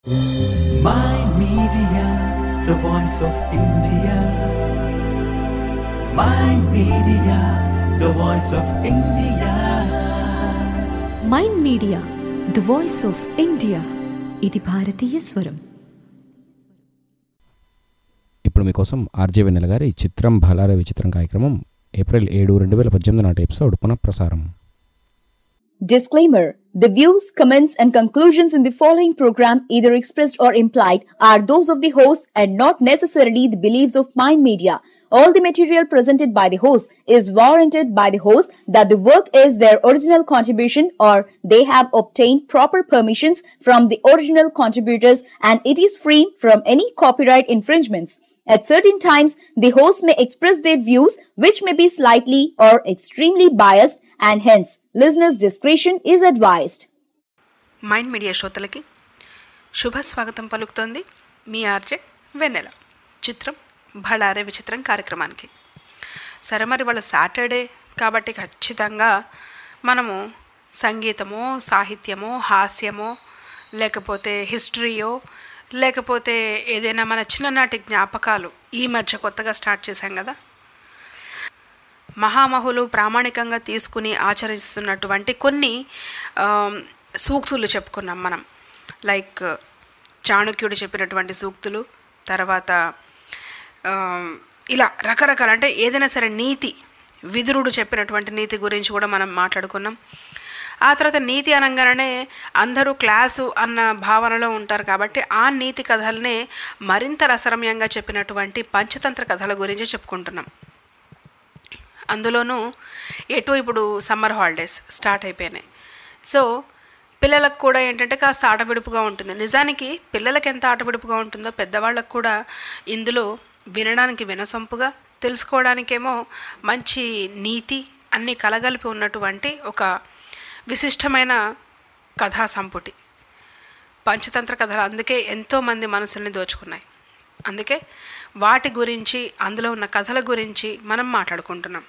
My Media, the voice of India. My Media, the voice of India. Mind Media the voice of India ఇది భారతీయ స్వరం ఇప్పుడు మీకోసం RJ వెన్నెల గారి చిత్రం బలార విచిత్రం కార్యక్రమం ఏప్రిల్ ఏడు రెండు వేల పద్దెనిమిది నాటి ఎపిసోడ్ పునఃప్రసారం Disclaimer The views, comments, and conclusions in the following program, either expressed or implied, are those of the host and not necessarily the beliefs of Mind Media. All the material presented by the host is warranted by the host that the work is their original contribution or they have obtained proper permissions from the original contributors and it is free from any copyright infringements. At certain times, the host may express their views which may be slightly or extremely biased and hence listeners' discretion is advised. Mind Media శ్రోతలకి శుభ స్వాగతం పలుకుతోంది మీ RJ వెన్నెల చిత్రం భళారే విచిత్రం కార్యక్రమానికి సరే మరి వాళ్ళ సాటర్డే కాబట్టి ఖచ్చితంగా మనము సంగీతమో సాహిత్యమో హాస్యమో లేకపోతే హిస్టరీయో లేకపోతే ఏదైనా మన చిన్ననాటి జ్ఞాపకాలు ఈ మధ్య కొత్తగా స్టార్ట్ చేశాం కదా మహామహులు ప్రామాణికంగా తీసుకుని ఆచరిస్తున్నటువంటి కొన్ని ఆమ్, సూక్తులు చెప్పుకున్నాం మనం లైక్ చాణక్యుడు చెప్పినటువంటి సూక్తులు తర్వాత ఆమ్, ఇలా రకరకాల అంటే ఏదైనా సరే నీతి విదురుడు చెప్పినటువంటి నీతి గురించి కూడా మనం మాట్లాడుకున్నాం ఆ తర్వాత నీతి అనగానే అందరూ క్లాసు అన్న భావనలో ఉంటారు కాబట్టి ఆ నీతి కథలనే మరింత రసరమ్యంగా చెప్పినటువంటి పంచతంత్ర కథల గురించి చెప్పుకుంటున్నాం అందులోనూ ఎటు ఇప్పుడు సమ్మర్ హాలిడేస్ స్టార్ట్ అయిపోయినాయి సో పిల్లలకు కూడా ఏంటంటే కాస్త ఆటవిడుపుగా ఉంటుంది నిజానికి పిల్లలకి ఎంత ఆటవిడుపుగా ఉంటుందో పెద్దవాళ్ళకు కూడా ఇందులో వినడానికి వినసొంపుగా తెలుసుకోవడానికేమో మంచి నీతి అన్నీ కలగలిపి ఉన్నటువంటి ఒక విశిష్టమైన కథా సంపుటి పంచతంత్ర కథలు అందుకే ఎంతోమంది మనసుల్ని దోచుకున్నాయి అందుకే వాటి గురించి అందులో ఉన్న కథల గురించి మనం మాట్లాడుకుంటున్నాం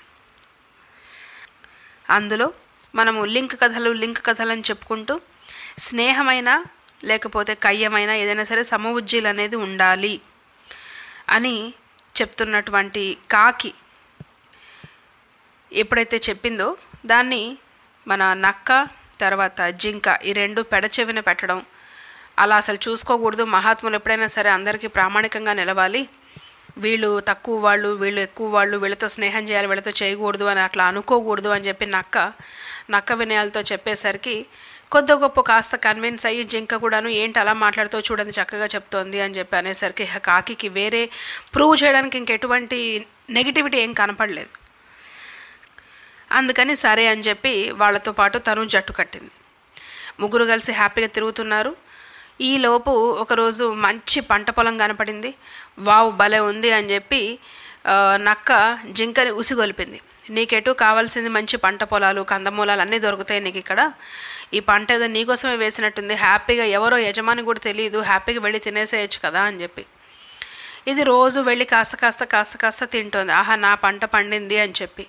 అందులో మనము లింక్ కథలు లింక్ కథలు అని చెప్పుకుంటూ స్నేహమైన లేకపోతే కయ్యమైన ఏదైనా సరే సమవుజ్జీలు అనేది ఉండాలి అని చెప్తున్నటువంటి కాకి ఎప్పుడైతే చెప్పిందో దాన్ని మన నక్క తర్వాత జింక ఈ రెండు పెడచెవిన పెట్టడం అలా అసలు చూసుకోకూడదు మహాత్ములు ఎప్పుడైనా సరే అందరికీ ప్రామాణికంగా నిలవాలి వీళ్ళు తక్కువ వాళ్ళు వీళ్ళు ఎక్కువ వాళ్ళు వీళ్ళతో స్నేహం చేయాలి వీళ్ళతో చేయకూడదు అని అట్లా అనుకోకూడదు అని చెప్పి నక్క నక్క వినయాలతో చెప్పేసరికి కొద్ది గొప్ప కాస్త కన్విన్స్ అయ్యి జింక కూడాను ఏంటి అలా మాట్లాడుతూ చూడండి చక్కగా చెప్తోంది అని చెప్పి అనేసరికి ఇహ కాకికి వేరే ప్రూవ్ చేయడానికి ఇంకెటువంటి నెగిటివిటీ ఏం కనపడలేదు అందుకని సరే అని చెప్పి వాళ్ళతో పాటు తను జట్టు కట్టింది ముగ్గురు కలిసి హ్యాపీగా తిరుగుతున్నారు ఈలోపు ఒకరోజు మంచి పంట పొలం కనపడింది వావ్ భలే ఉంది అని చెప్పి ఆ, నక్క జింకని ఉసిగొలిపింది నీకెటు కావాల్సింది మంచి పంట పొలాలు కందమూలాలు అన్నీ దొరుకుతాయి నీకు ఇక్కడ ఈ పంట ఏదో నీకోసమే వేసినట్టుంది హ్యాపీగా ఎవరో యజమాని కూడా తెలియదు హ్యాపీగా వెళ్ళి తినేసేయచ్చు కదా అని చెప్పి ఇది రోజు వెళ్ళి కాస్త కాస్త కాస్త కాస్త తింటోంది ఆహా నా పంట పండింది అని చెప్పి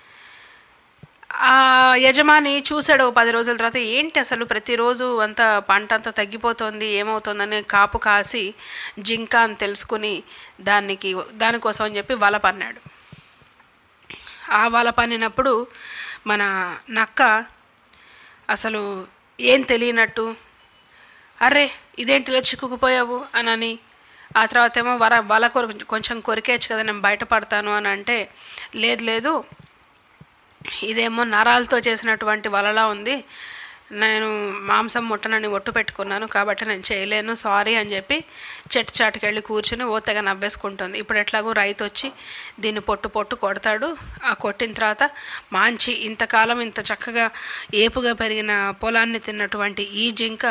ఆ యజమాని చూశాడు ఓ పది రోజుల తర్వాత ఏంటి అసలు ప్రతిరోజు అంత పంట అంతా తగ్గిపోతుంది ఏమవుతుందని కాపు కాసి జింక అని తెలుసుకుని దానికి దానికోసం అని చెప్పి వల పన్నాడు ఆ వల పన్నినప్పుడు మన నక్క అసలు ఏం తెలియనట్టు అర్రే ఇదేంటి ఇలా చిక్కుకుపోయావు అని ఆ తర్వాత ఏమో వర వల కొర కొంచెం కొరికేయచ్చు కదా నేను బయటపడతాను అని అంటే లేదు లేదు ఇదేమో నరాలతో చేసినటువంటి వలలా ఉంది నేను మాంసం ముట్టనని ఒట్టు పెట్టుకున్నాను కాబట్టి నేను చేయలేను సారీ అని చెప్పి చెట్టు చాటుకి వెళ్ళి కూర్చుని ఓ తెగ నవ్వేసుకుంటుంది ఇప్పుడు ఎట్లాగో రైతు వచ్చి దీన్ని పొట్టు పొట్టు కొడతాడు ఆ కొట్టిన తర్వాత మాంచి ఇంతకాలం ఇంత చక్కగా ఏపుగా పెరిగిన పొలాన్ని తిన్నటువంటి ఈ జింక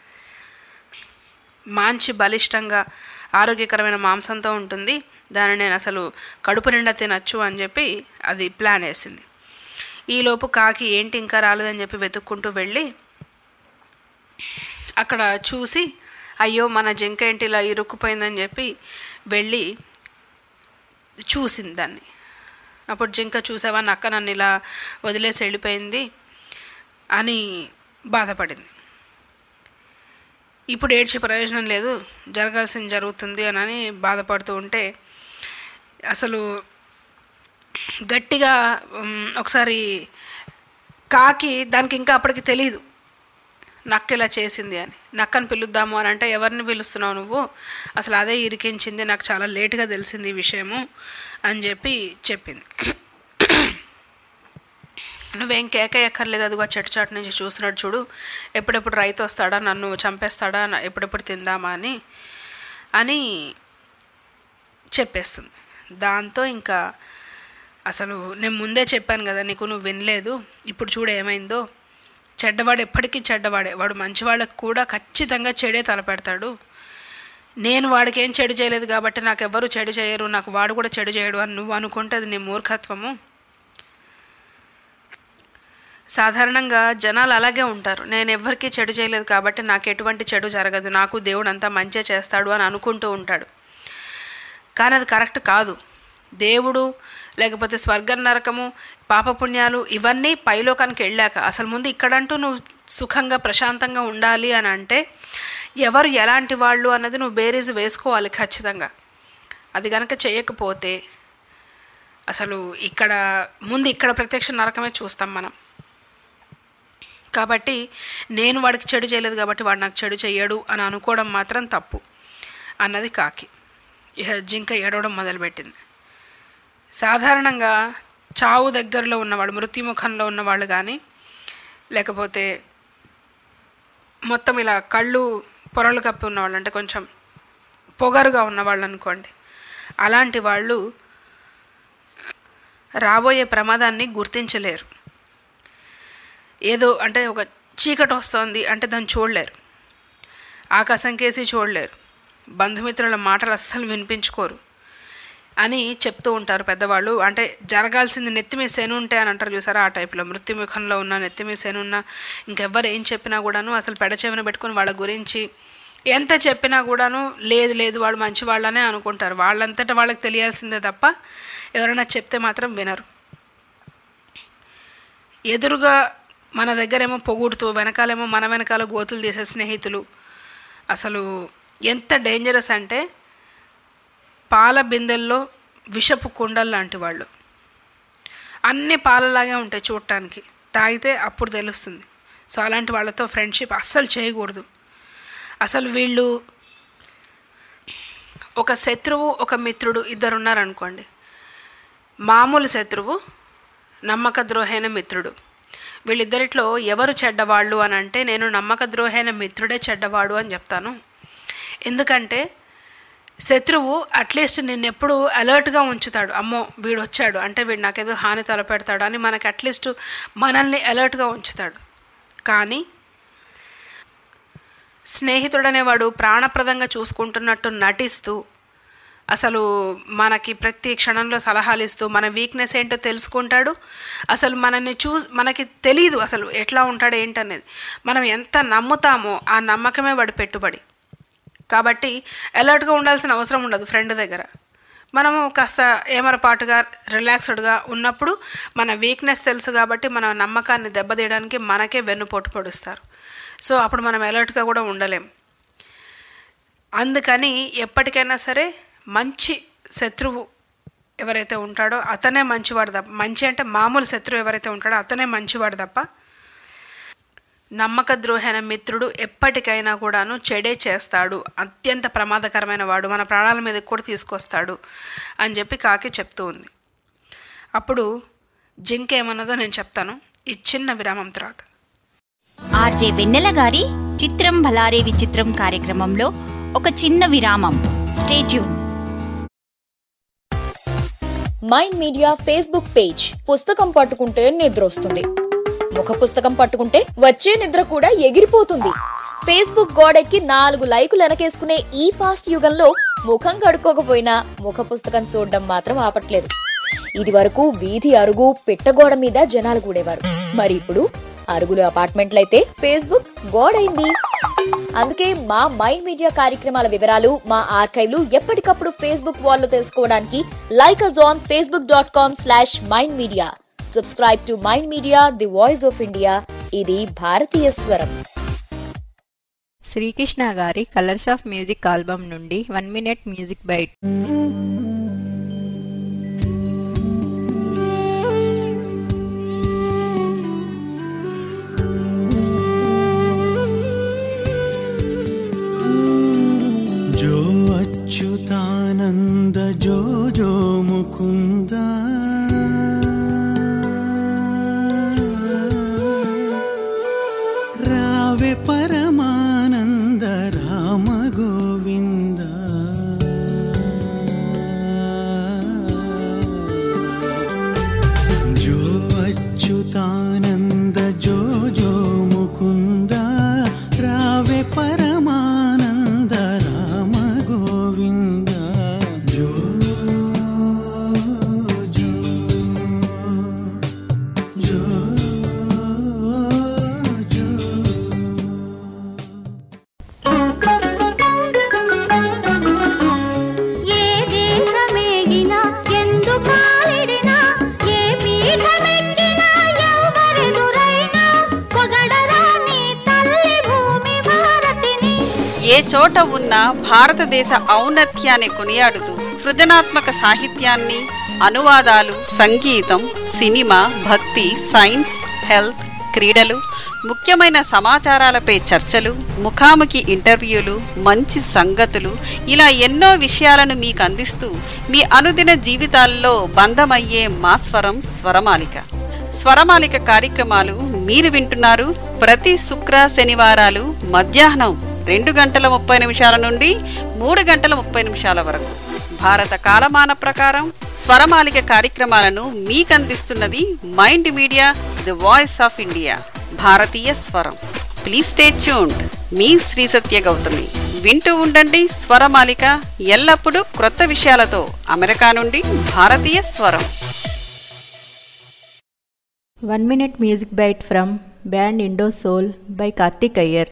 మాంచి బలిష్టంగా ఆరోగ్యకరమైన మాంసంతో ఉంటుంది దాన్ని నేను అసలు కడుపు నిండా తినచ్చు అని చెప్పి అది ప్లాన్ వేసింది ఈలోపు కాకి ఏంటి ఇంకా రాలేదని చెప్పి వెతుక్కుంటూ వెళ్ళి అక్కడ చూసి అయ్యో మన జింక ఏంటి ఇలా ఇరుక్కుపోయిందని చెప్పి వెళ్ళి చూసింది దాన్ని అప్పుడు జింక చూసావా నక్క నన్ను ఇలా వదిలేసి వెళ్ళిపోయింది అని బాధపడింది ఇప్పుడు ఏడ్చి ప్రయోజనం లేదు జరగాల్సింది జరుగుతుంది అని బాధపడుతూ ఉంటే అసలు గట్టిగా ఉమ్, ఒకసారి కాకి దానికి ఇంకా అప్పటికి తెలియదు నక్క ఇలా చేసింది అని నక్కని పిలుద్దాము అని అంటే ఎవరిని పిలుస్తున్నావు నువ్వు అసలు అదే ఇరికించింది నాకు చాలా లేటుగా తెలిసింది ఈ విషయము అని చెప్పి చెప్పింది నువ్వేం కేక ఎక్కర్లేదు అదిగో చెట్టు చాటు నుంచి చూస్తున్నాడు చూడు ఎప్పుడెప్పుడు రైతు వస్తాడా నన్ను చంపేస్తాడా నా- ఎప్పుడెప్పుడు తిందామా అని అని చెప్పేస్తుంది దాంతో ఇంకా అసలు నేను ముందే చెప్పాను కదా నీకు నువ్వు వినలేదు ఇప్పుడు చూడు ఏమైందో చెడ్డవాడు ఎప్పటికీ చెడ్డవాడే వాడు మంచివాళ్ళకి కూడా ఖచ్చితంగా చెడే తలపెడతాడు నేను వాడికి ఏం చెడు చేయలేదు కాబట్టి నాకు ఎవరు చెడు చేయరు నాకు వాడు కూడా చెడు చేయడు అని నువ్వు అనుకుంటే అది నీ మూర్ఖత్వము సాధారణంగా జనాలు అలాగే ఉంటారు నేను ఎవ్వరికీ చెడు చేయలేదు కాబట్టి నాకు ఎటువంటి చెడు జరగదు నాకు దేవుడు అంతా మంచే చేస్తాడు అని అనుకుంటూ ఉంటాడు కానీ అది కరెక్ట్ కాదు దేవుడు లేకపోతే స్వర్గం నరకము పాపపుణ్యాలు ఇవన్నీ పైలోకానికి వెళ్ళాక అసలు ముందు ఇక్కడంటూ నువ్వు సుఖంగా ప్రశాంతంగా ఉండాలి అని అంటే ఎవరు ఎలాంటి వాళ్ళు అన్నది నువ్వు బేరీజు వేసుకోవాలి ఖచ్చితంగా అది కనుక చేయకపోతే అసలు ఇక్కడ ముందు ఇక్కడ ప్రత్యక్ష నరకమే చూస్తాం మనం కాబట్టి నేను వాడికి చెడు చేయలేదు కాబట్టి వాడు నాకు చెడు చెయ్యడు అని అనుకోవడం మాత్రం తప్పు అన్నది కాకి ఇహ జింక ఏడవడం మొదలుపెట్టింది సాధారణంగా చావు దగ్గరలో ఉన్నవాళ్ళు మృత్యుముఖంలో ఉన్నవాళ్ళు కానీ లేకపోతే మొత్తం ఇలా కళ్ళు పొరలు కప్పి ఉన్నవాళ్ళు అంటే కొంచెం పొగరుగా ఉన్నవాళ్ళు అనుకోండి అలాంటి వాళ్ళు రాబోయే ప్రమాదాన్ని గుర్తించలేరు ఏదో అంటే ఒక చీకటి వస్తోంది అంటే దాన్ని చూడలేరు ఆకాశం కేసి చూడలేరు బంధుమిత్రుల మాటలు అస్సలు వినిపించుకోరు అని చెప్తూ ఉంటారు పెద్దవాళ్ళు అంటే జరగాల్సింది నెత్తిమీ శని ఉంటే అని అంటారు చూసారా ఆ టైప్లో మృత్యుముఖంలో ఉన్న నెత్తిమీ శని ఉన్న ఇంకెవ్వరు ఏం చెప్పినా కూడాను అసలు పెడచెవిన పెట్టుకొని వాళ్ళ గురించి ఎంత చెప్పినా కూడాను లేదు లేదు వాళ్ళు మంచి వాళ్ళనే అనుకుంటారు వాళ్ళంతటా వాళ్ళకి తెలియాల్సిందే తప్ప ఎవరైనా చెప్తే మాత్రం వినరు ఎదురుగా మన దగ్గరేమో పొగుడుతూ వెనకాలేమో మన వెనకాల గోతులు తీసే స్నేహితులు అసలు ఎంత డేంజరస్ అంటే పాల బిందెల్లో విషపు కుండలు లాంటి వాళ్ళు అన్ని పాలలాగే ఉంటాయి చూడటానికి తాగితే అప్పుడు తెలుస్తుంది సో అలాంటి వాళ్ళతో ఫ్రెండ్షిప్ అస్సలు చేయకూడదు అసలు వీళ్ళు ఒక శత్రువు ఒక మిత్రుడు ఇద్దరు ఉన్నారనుకోండి మామూలు శత్రువు నమ్మక ద్రోహైన మిత్రుడు వీళ్ళిద్దరిట్లో ఎవరు చెడ్డవాళ్ళు అని అంటే నేను నమ్మక ద్రోహైన మిత్రుడే చెడ్డవాడు అని చెప్తాను ఎందుకంటే శత్రువు అట్లీస్ట్ నిన్నెప్పుడు అలర్ట్గా ఉంచుతాడు అమ్మో వీడు వచ్చాడు అంటే వీడు నాకేదో హాని తలపెడతాడు అని మనకి అట్లీస్ట్ మనల్ని అలర్ట్గా ఉంచుతాడు కానీ స్నేహితుడనేవాడు ప్రాణప్రదంగా చూసుకుంటున్నట్టు నటిస్తూ అసలు మనకి ప్రతి క్షణంలో సలహాలు ఇస్తూ మన వీక్నెస్ ఏంటో తెలుసుకుంటాడు అసలు మనల్ని చూ మనకి తెలీదు అసలు ఎట్లా ఉంటాడు ఏంటనేది మనం ఎంత నమ్ముతామో ఆ నమ్మకమే వాడి పెట్టుబడి కాబట్టి అలర్ట్గా ఉండాల్సిన అవసరం ఉండదు ఫ్రెండ్ దగ్గర మనము కాస్త ఏమరపాటుగా రిలాక్స్డ్గా ఉన్నప్పుడు మన వీక్నెస్ తెలుసు కాబట్టి మన నమ్మకాన్ని దెబ్బతీయడానికి మనకే వెన్నుపోటు పొడుస్తారు సో అప్పుడు మనం అలర్ట్గా కూడా ఉండలేం అందుకని ఎప్పటికైనా సరే మంచి శత్రువు ఎవరైతే ఉంటాడో అతనే మంచివాడు తప్ప మంచి అంటే మామూలు శత్రువు ఎవరైతే ఉంటాడో అతనే మంచివాడు తప్ప నమ్మక ద్రోహైన మిత్రుడు ఎప్పటికైనా కూడాను చెడే చేస్తాడు అత్యంత ప్రమాదకరమైన వాడు మన ప్రాణాల మీద కూడా తీసుకొస్తాడు అని చెప్పి కాకి చెప్తూ ఉంది అప్పుడు జింక ఏమన్నదో నేను చెప్తాను ఈ చిన్న విరామం తర్వాత ఆర్జే వెన్నెల గారి చిత్రం భలారే విచిత్రం కార్యక్రమంలో ఒక చిన్న విరామం stay tuned Mind Media Facebook page పుస్తకం పట్టుకుంటే నిద్ర వస్తుంది ముఖ పుస్తకం పట్టుకుంటే వచ్చే నిద్ర కూడా ఎగిరిపోతుంది ఫేస్బుక్ గోడెక్కి నాలుగు లైకులు వెనకేసుకునే ఈ ఫాస్ట్ యుగంలో ముఖం కడుక్కోకపోయినా ముఖ పుస్తకం చూడడం మాత్రం ఆపట్లేదు ఇది వరకు వీధి అరుగు పిట్టగోడ మీద జనాలు కూడేవారు మరి ఇప్పుడు అరుగులు అపార్ట్మెంట్లయితే ఫేస్బుక్ గోడైంది అందుకే మా మైండ్ మీడియా కార్యక్రమాల వివరాలు మా ఆర్కైవ్లు ఎప్పటికప్పుడు ఫేస్బుక్ వాల్లో తెలుసుకోవడానికి like us on Facebook dot com slash Mind Media subscribe to Mind Media the voice of India ఇది భారతీయ స్వరం శ్రీకృష్ణ గారి కలర్స్ ఆఫ్ మ్యూజిక్ ఆల్బమ్ నుండి వన్ మినిట్ మ్యూజిక్ బైట్ जो अच्युतानन्द जो जो मुकुन्द रावे परमानन्द राम गोविन्द जो अच्युतानन्द जो जो मुकुन्द रावे परमानन्द राम गोविन्द जो जो जो जो ఏ దేశమేగినా ఎందు కాలిడినా ఏ పీఠమెక్కినా ఎవరెదురైనా పొగడరా నీ తల్లి భూమి భారతిని ఏ చోట ఉన్నా భారతదేశ ఔన్నత్యాన్ని కొనియాడుతూ సృజనాత్మక సాహిత్యాన్ని అనువాదాలు సంగీతం సినిమా భక్తి సైన్స్ హెల్త్ క్రీడలు ముఖ్యమైన సమాచారాలపై చర్చలు ముఖాముఖి ఇంటర్వ్యూలు మంచి సంగతులు ఇలా ఎన్నో విషయాలను మీకు అందిస్తూ మీ అనుదిన జీవితాల్లో బంధమయ్యే మా స్వరం స్వరమాలిక స్వరమాలిక కార్యక్రమాలు మీరు వింటున్నారు ప్రతి శుక్ర శనివారాలు మధ్యాహ్నం రెండు గంటల ముప్పై నిమిషాల నుండి మూడు గంటల ముప్పై నిమిషాల వరకు భారత కాలమాన ప్రకారం స్వరమాలిక కార్యక్రమాలను మీకందిస్తున్నది Mind Media the voice of India భారతీయ స్వరం ప్లీజ్ స్టే ట్యూన్డ్ మీ శ్రీ సత్య గౌతమి వింటూ ఉండండి స్వరమాలిక ఎల్లప్పుడూ క్రొత్త విషయాలతో అమెరికా నుండి భారతీయ స్వరం one minute music bite from band Indo Soul by Karthik Iyer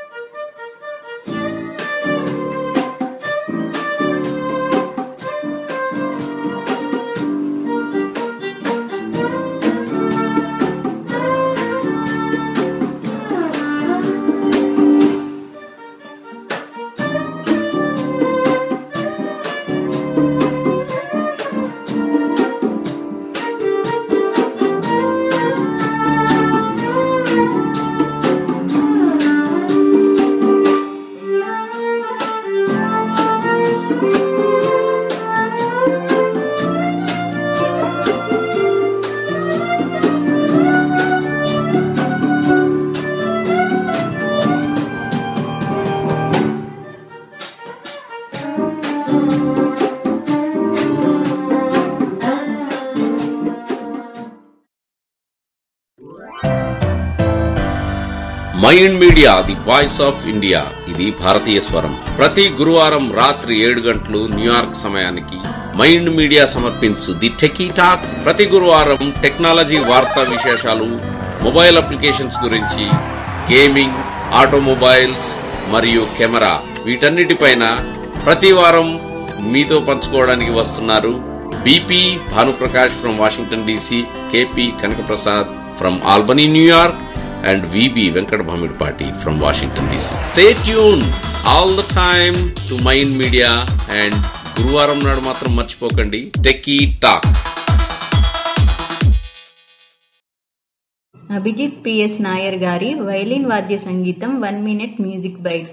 Mind Media the voice of India ఇది భారతీయ స్వరం ప్రతి గురువారం రాత్రి ఏడు గంటలు న్యూయార్క్ సమయానికి మైండ్ మీడియా సమర్పించు ది టెకీ టాక్ ప్రతి గురువారం టెక్నాలజీ వార్తా విశేషాలు మొబైల్ అప్లికేషన్స్ గురించి గేమింగ్ ఆటోమొబైల్స్ మరియు కెమెరా వీటన్నిటిపైన ప్రతి వారం మీతో పంచుకోవడానికి వస్తున్నారు BP Bhanuprakash from Washington DC KP Kanakaprasad from Albany New York and VB Venkat Bhamidpati from Washington DC. Stay tuned all the time to Mind Media and గురువారం నాడు మాత్రం మర్చిపోకండి techie talk Abhijith PS Nair గారి వైలిన్ వాద్య సంగీతం one minute music bite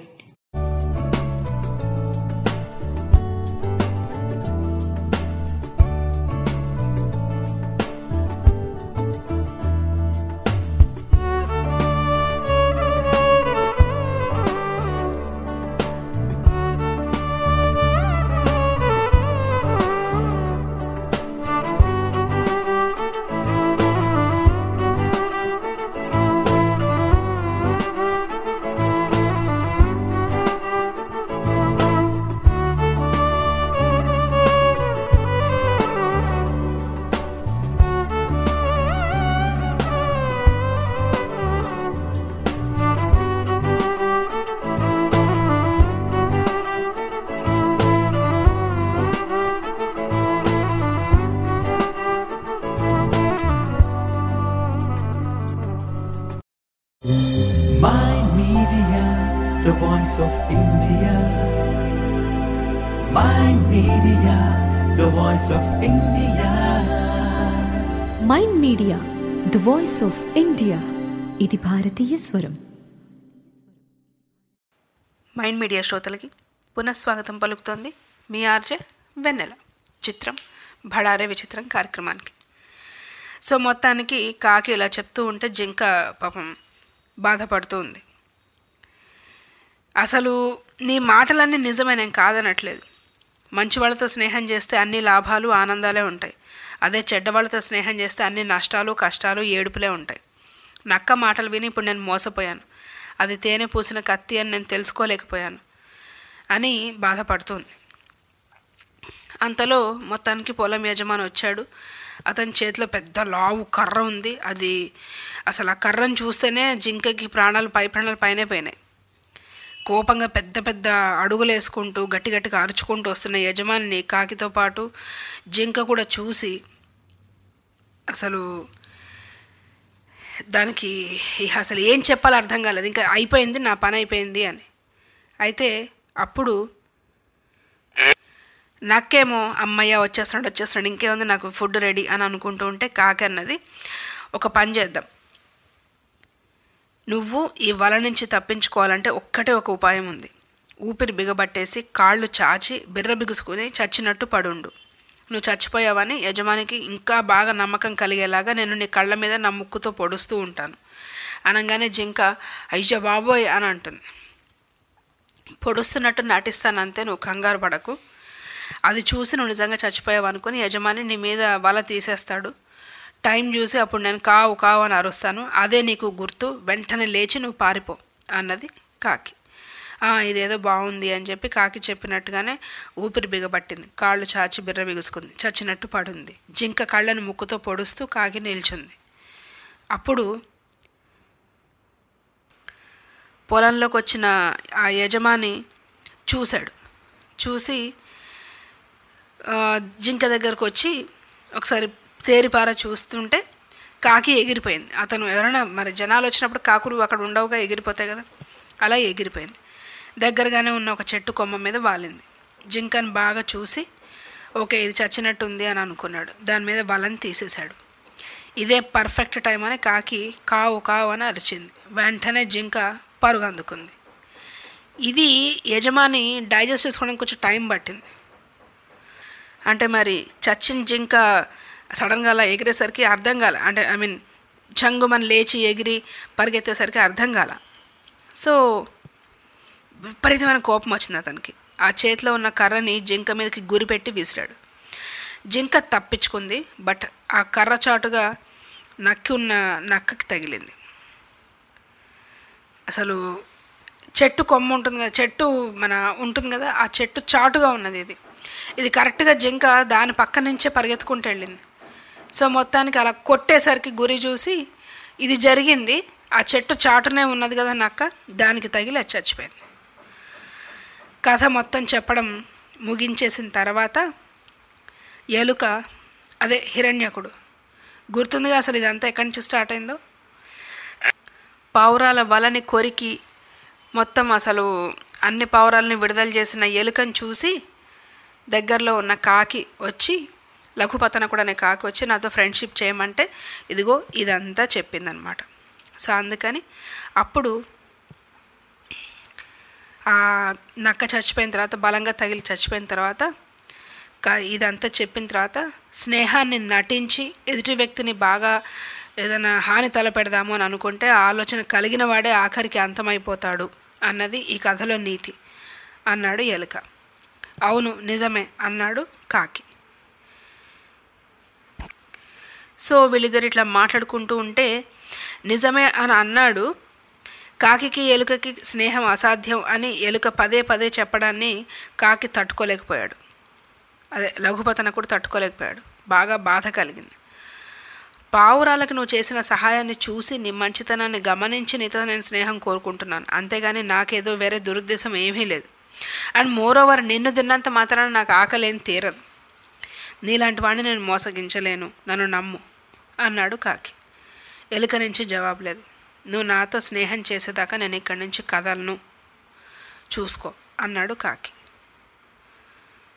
Mind Media, the voice of India. Mind Media the voice of India ఇది భారతీయ స్వరం మైండ్ మీడియా శ్రోతలకి పునఃస్వాగతం పలుకుతోంది మీ ఆర్జే వెన్నెల చిత్రం భడారే విచిత్రం కార్యక్రమానికి సో మొత్తానికి కాకి ఇలా చెప్తూ ఉంటే జింక పాపం బాధపడుతూ ఉంది అసలు నీ మాటలన్నీ నిజమే నేను కాదనట్లేదు మంచి వాళ్ళతో స్నేహం చేస్తే అన్ని లాభాలు ఆనందాలే ఉంటాయి అదే చెడ్డ వాళ్ళతో స్నేహం చేస్తే అన్ని నష్టాలు కష్టాలు ఏడుపులే ఉంటాయి నక్క మాటలు విని ఇప్పుడు నేను మోసపోయాను అది తేనె పూసిన కత్తి అని నేను తెలుసుకోలేకపోయాను అని బాధపడుతుంది అంతలో మొత్తానికి పొలం యజమాని వచ్చాడు అతని చేతిలో పెద్ద లావు కర్ర ఉంది అది అసలు ఆ కర్రను చూస్తేనే జింకకి ప్రాణాలు పై ప్రాణాలు పైనే పోయినాయి కోపంగా పెద్ద పెద్ద అడుగులు వేసుకుంటూ గట్టి గట్టిగా అరుచుకుంటూ వస్తున్న యజమానిని కాకితో పాటు జింక కూడా చూసి అసలు దానికి ఇహ అసలు ఏం చెప్పాలో అర్థం కాలేదు ఇంకా అయిపోయింది నా పని అయిపోయింది అని అయితే అప్పుడు నాకేమో అమ్మయ్య వచ్చేస్తున్నాడు వచ్చేస్తున్నాడు ఇంకేముంది నాకు ఫుడ్ రెడీ అని అనుకుంటూ ఉంటే కాకి అన్నది ఒక పని చేద్దాం నువ్వు ఈ వల నుంచి తప్పించుకోవాలంటే ఒక్కటే ఒక ఉపాయం ఉంది ఊపిరి బిగబట్టేసి కాళ్ళు చాచి బిర్ర బిగుసుకుని చచ్చినట్టు పడుండు నువ్వు చచ్చిపోయావని యజమానికి ఇంకా బాగా నమ్మకం కలిగేలాగా నేను నీ కళ్ళ మీద నా ముక్కుతో పొడుస్తూ ఉంటాను అనగానే జింక అయ్యో బాబోయ్ అని అంటుంది పొడుస్తున్నట్టు నటిస్తాను అంతే నువ్వు కంగారు పడకు అది చూసి నువ్వు నిజంగా చచ్చిపోయావు అనుకుని యజమాని నీ మీద వల తీసేస్తాడు టైం చూసి అప్పుడు నేను కావు కావు అని అరుస్తాను అదే నీకు గుర్తు వెంటనే లేచి నువ్వు పారిపో అన్నది కాకి "ఆ, ఇదేదో బాగుంది అని చెప్పి కాకి చెప్పినట్టుగానే ఊపిరి బిగబట్టింది కాళ్ళు చాచి బిర్ర బిగుసుకుంది చచ్చినట్టు పడుంది జింక కళ్ళను ముక్కుతో పొడుస్తూ కాకి నిల్చుంది అప్పుడు పొలంలోకి వచ్చిన ఆ యజమాని చూశాడు చూసి ఆ, జింక దగ్గరకు వచ్చి ఒకసారి తేరిపార చూస్తుంటే కాకి ఎగిరిపోయింది అతను ఎవరైనా మరి జనాలు వచ్చినప్పుడు కాకులు అక్కడ ఉండవుగా ఎగిరిపోతాయి కదా అలా ఎగిరిపోయింది దగ్గరగానే ఉన్న ఒక చెట్టు కొమ్మ మీద వాలింది జింకను బాగా చూసి ఓకే ఇది చచ్చినట్టుంది అని అనుకున్నాడు దాని మీద బలం తీసేశాడు ఇదే పర్ఫెక్ట్ టైం అని కాకి కావు కావు అని అరిచింది వెంటనే జింక పరుగు అందుకుంది ఇది యజమాని డైజెస్ట్ చేసుకోవడానికి కొంచెం టైం పట్టింది అంటే మరి చచ్చిన జింక సడన్గా అలా ఎగిరేసరికి అర్థం కాల అంటే ఐ మీన్ చంగుమని లేచి ఎగిరి పరిగెత్తేసరికి అర్థం కాల సో విపరీతమైన కోపం వచ్చింది అతనికి ఆ చేతిలో ఉన్న కర్రని జింక మీదకి గురిపెట్టి విసిరాడు జింక తప్పించుకుంది బట్ ఆ కర్ర చాటుగా నక్కి ఉన్న నక్కకి తగిలింది అసలు చెట్టు కొమ్మ ఉంటుంది కదా చెట్టు మన ఉంటుంది కదా ఆ చెట్టు చాటుగా ఉన్నది ఇది ఇది కరెక్ట్గా జింక దాని పక్క నుంచే పరిగెత్తుకుంటూ వెళ్ళింది సో మొత్తానికి అలా కొట్టేసరికి గురి చూసి ఇది జరిగింది ఆ చెట్టు చాటునే ఉన్నది కదా నక్క దానికి తగిలి అది చచ్చిపోయింది కథ మొత్తం చెప్పడం ముగించేసిన తర్వాత ఎలుక అదే హిరణ్యకుడు గుర్తుందిగా అసలు ఇదంతా ఎక్కడి నుంచి స్టార్ట్ అయిందో పావురాల వలని కొరికి మొత్తం అసలు అన్ని పావురాలని విడుదల చేసిన ఎలుకను చూసి దగ్గరలో ఉన్న కాకి వచ్చి లఘుపతన కూడా అనే కాకి వచ్చి నాతో ఫ్రెండ్షిప్ చేయమంటే ఇదిగో ఇదంతా చెప్పిందనమాట సో అందుకని అప్పుడు ఆ నక్క చచ్చిపోయిన తర్వాత బలంగా తగిలి చచ్చిపోయిన తర్వాత క- ఇదంతా చెప్పిన తర్వాత స్నేహాన్ని నటించి ఎదుటి వ్యక్తిని బాగా ఏదైనా హాని తలపెడదాము అని అనుకుంటే ఆ ఆలోచన కలిగిన వాడే ఆఖరికి అంతమైపోతాడు అన్నది ఈ కథలో నీతి అన్నాడు ఎలుక అవును నిజమే అన్నాడు కాకి సో వీళ్ళిద్దరు ఇట్లా మాట్లాడుకుంటూ ఉంటే నిజమే అని అన్నాడు కాకికి ఎలుకకి స్నేహం అసాధ్యం అని ఎలుక పదే పదే చెప్పడాన్ని కాకి తట్టుకోలేకపోయాడు అదే లఘుపతన కూడా తట్టుకోలేకపోయాడు బాగా బాధ కలిగింది పావురాలకు నువ్వు చేసిన సహాయాన్ని చూసి నీ మంచితనాన్ని గమనించి నీతో నేను స్నేహం కోరుకుంటున్నాను అంతేగాని నాకేదో వేరే దురుద్దేశం ఏమీ లేదు అండ్ మోర్ ఓవర్ నిన్ను తిన్నంత మాత్రాన నాకు ఆకలేం తీరదు నీలాంటి వాడిని నేను మోసగించలేను నన్ను నమ్ము అన్నాడు కాకి ఎలుక నుంచి జవాబు లేదు నువ్వు నాతో స్నేహం చేసేదాకా నేను ఇక్కడి నుంచి కదలను చూసుకో అన్నాడు కాకి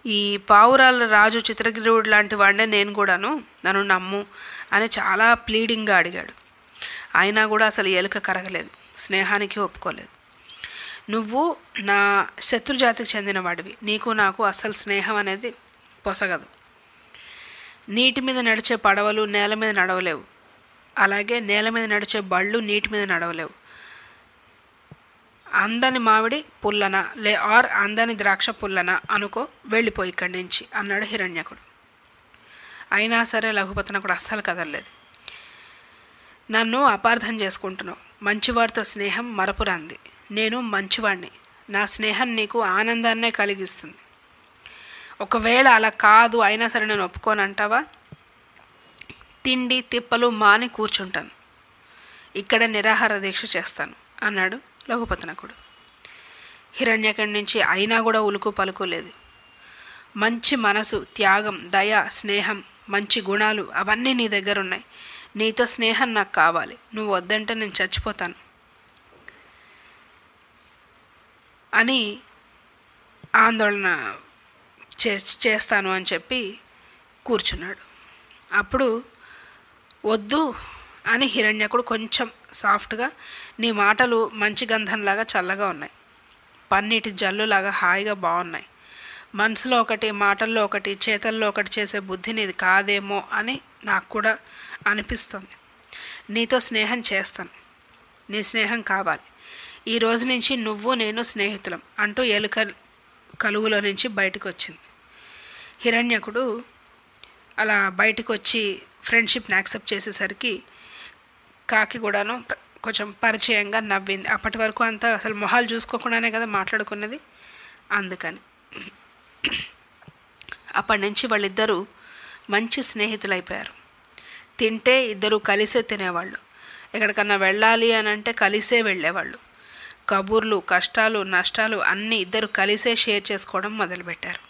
ఈ పావురాల రాజు చిత్రగిరుడు లాంటి వాడినే నేను కూడాను నన్ను నమ్ము అని చాలా ప్లీడింగ్గా అడిగాడు అయినా కూడా అసలు ఎలుక కరగలేదు స్నేహానికి ఒప్పుకోలేదు నువ్వు నా శత్రుజాతికి చెందిన వాడివి నీకు నాకు అసలు స్నేహం అనేది పొసగదు నీటి మీద నడిచే పడవలు నేల మీద నడవలేవు అలాగే నేల మీద నడిచే బళ్ళు నీటి మీద నడవలేవు అందని మామిడి పుల్లన లే ఆర్ అందని ద్రాక్ష పుల్లన అనుకో వెళ్ళిపోయి ఇక్కడి నుంచి అన్నాడు హిరణ్యకుడు అయినా సరే లఘుపతనకుడు అస్సలు కదలలేదు నన్ను అపార్థం చేసుకుంటున్నావు మంచివాడితో స్నేహం మరపురాంది నేను మంచివాడిని నా స్నేహం నీకు ఆనందాన్నే కలిగిస్తుంది ఒకవేళ అలా కాదు అయినా సరే నేను ఒప్పుకోనంటావా తిండి తిప్పలు మాని కూర్చుంటాను ఇక్కడ నిరాహార దీక్ష చేస్తాను అన్నాడు లఘుపతనకుడు హిరణ్యకడి నుంచి అయినా కూడా ఉలుకు పలుకు లేదు మంచి మనసు త్యాగం దయ స్నేహం మంచి గుణాలు అవన్నీ నీ దగ్గర ఉన్నాయి నీతో స్నేహం నాకు కావాలి నువ్వు వద్దంటే నేను చచ్చిపోతాను అని ఆందోళన చే చేస్తాను అని చెప్పి కూర్చున్నాడు అప్పుడు వద్దు అని హిరణ్యకుడు కొంచెం సాఫ్ట్గా నీ మాటలు మంచి గంధంలాగా చల్లగా ఉన్నాయి పన్నీటి జల్లులాగా హాయిగా బాగున్నాయి మనసులో ఒకటి మాటల్లో ఒకటి చేతల్లో ఒకటి చేసే బుద్ధి నీది కాదేమో అని నాకు కూడా అనిపిస్తుంది నీతో స్నేహం చేస్తాను నీ స్నేహం కావాలి ఈ రోజు నుంచి నువ్వు నేను స్నేహితులం అంటూ ఎలుక కలుగులో నుంచి బయటకు వచ్చింది హిరణ్యకుడు అలా బయటకు వచ్చి ఫ్రెండ్షిప్ని యాక్సెప్ట్ చేసేసరికి కాకి కూడాను ప- కొంచెం పరిచయంగా నవ్వింది అప్పటి వరకు అంతా అసలు మొహాలు చూసుకోకుండానే కదా మాట్లాడుకున్నది అందుకని అప్పటి నుంచి వాళ్ళిద్దరూ మంచి స్నేహితులైపోయారు తింటే ఇద్దరు కలిసే తినేవాళ్ళు ఎక్కడికన్నా వెళ్ళాలి అని అంటే కలిసే వెళ్ళేవాళ్ళు కబుర్లు కష్టాలు నష్టాలు అన్నీ ఇద్దరు కలిసే షేర్ చేసుకోవడం మొదలుపెట్టారు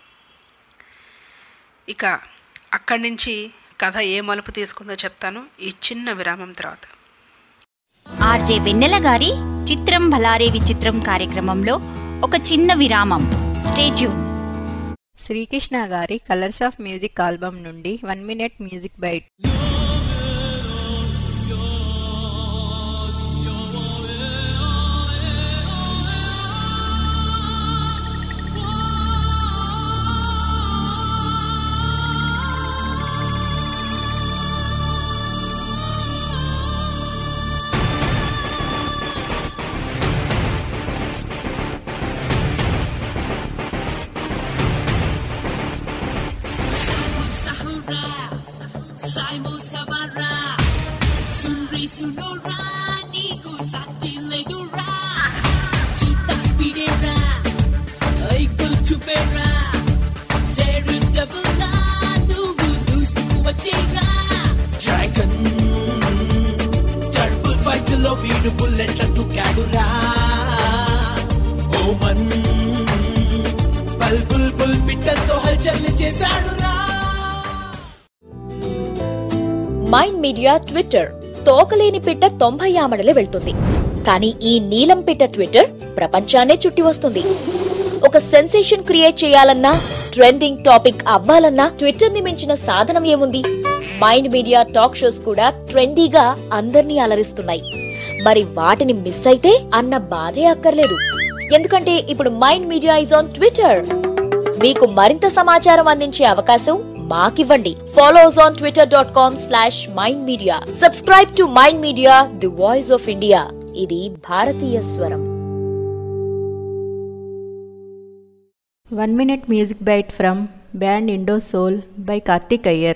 ఇక అక్కడి నుంచి కథ ఏ మలుపు తీసుకుందో చెప్తాను ఈ చిన్న విరామం తర్వాత ఆర్జే వెన్నెల గారి చిత్రం భలారే విచిత్రం కార్యక్రమంలో ఒక చిన్న విరామం స్టేట్యూన్ శ్రీకృష్ణ గారి కలర్స్ ఆఫ్ మ్యూజిక్ ఆల్బమ్ నుండి one minute music bite Saimo Sabara Sunri Sunora Niku Satiledura Chita Spidera Eagle Chupera Deru Dabula Nugu Dustu Wachira dragon టర్బుల్ ఫైట్ లో వీడు బుల్లెట్ల దుకాడురా ఓమన్ బల్ బుల్ బుల్ పిట్టలతో హల్చల్ చేశాడురా మైండ్ మీడియా ట్విట్టర్ తోకలేని పిట్ట తొంభై ఆమడలే వెళ్తుంది కానీ ఈ నీలం పిట్ట ట్విట్టర్ ప్రపంచాన్నే చుట్టి వస్తుంది ఒక సెన్సేషన్ క్రియేట్ చేయాలన్నా ట్రెండింగ్ టాపిక్ అవ్వాలన్నా ట్విట్టర్ ని మించిన సాధనం ఏముంది మైండ్ మీడియా టాక్ షోస్ కూడా ట్రెండీగా అందర్నీ అలరిస్తున్నాయి మరి వాటిని మిస్ అయితే అన్న బాధే అక్కర్లేదు ఎందుకంటే ఇప్పుడు Mind Media is on Twitter మీకు మరింత సమాచారం అందించే అవకాశం మాకివ్వండి follow us on Twitter dot com slash Mind Media subscribe to Mind Media the voice of India ఇది భారతీయ స్వరం one minute music bite from band Indo Soul by Karthik Iyer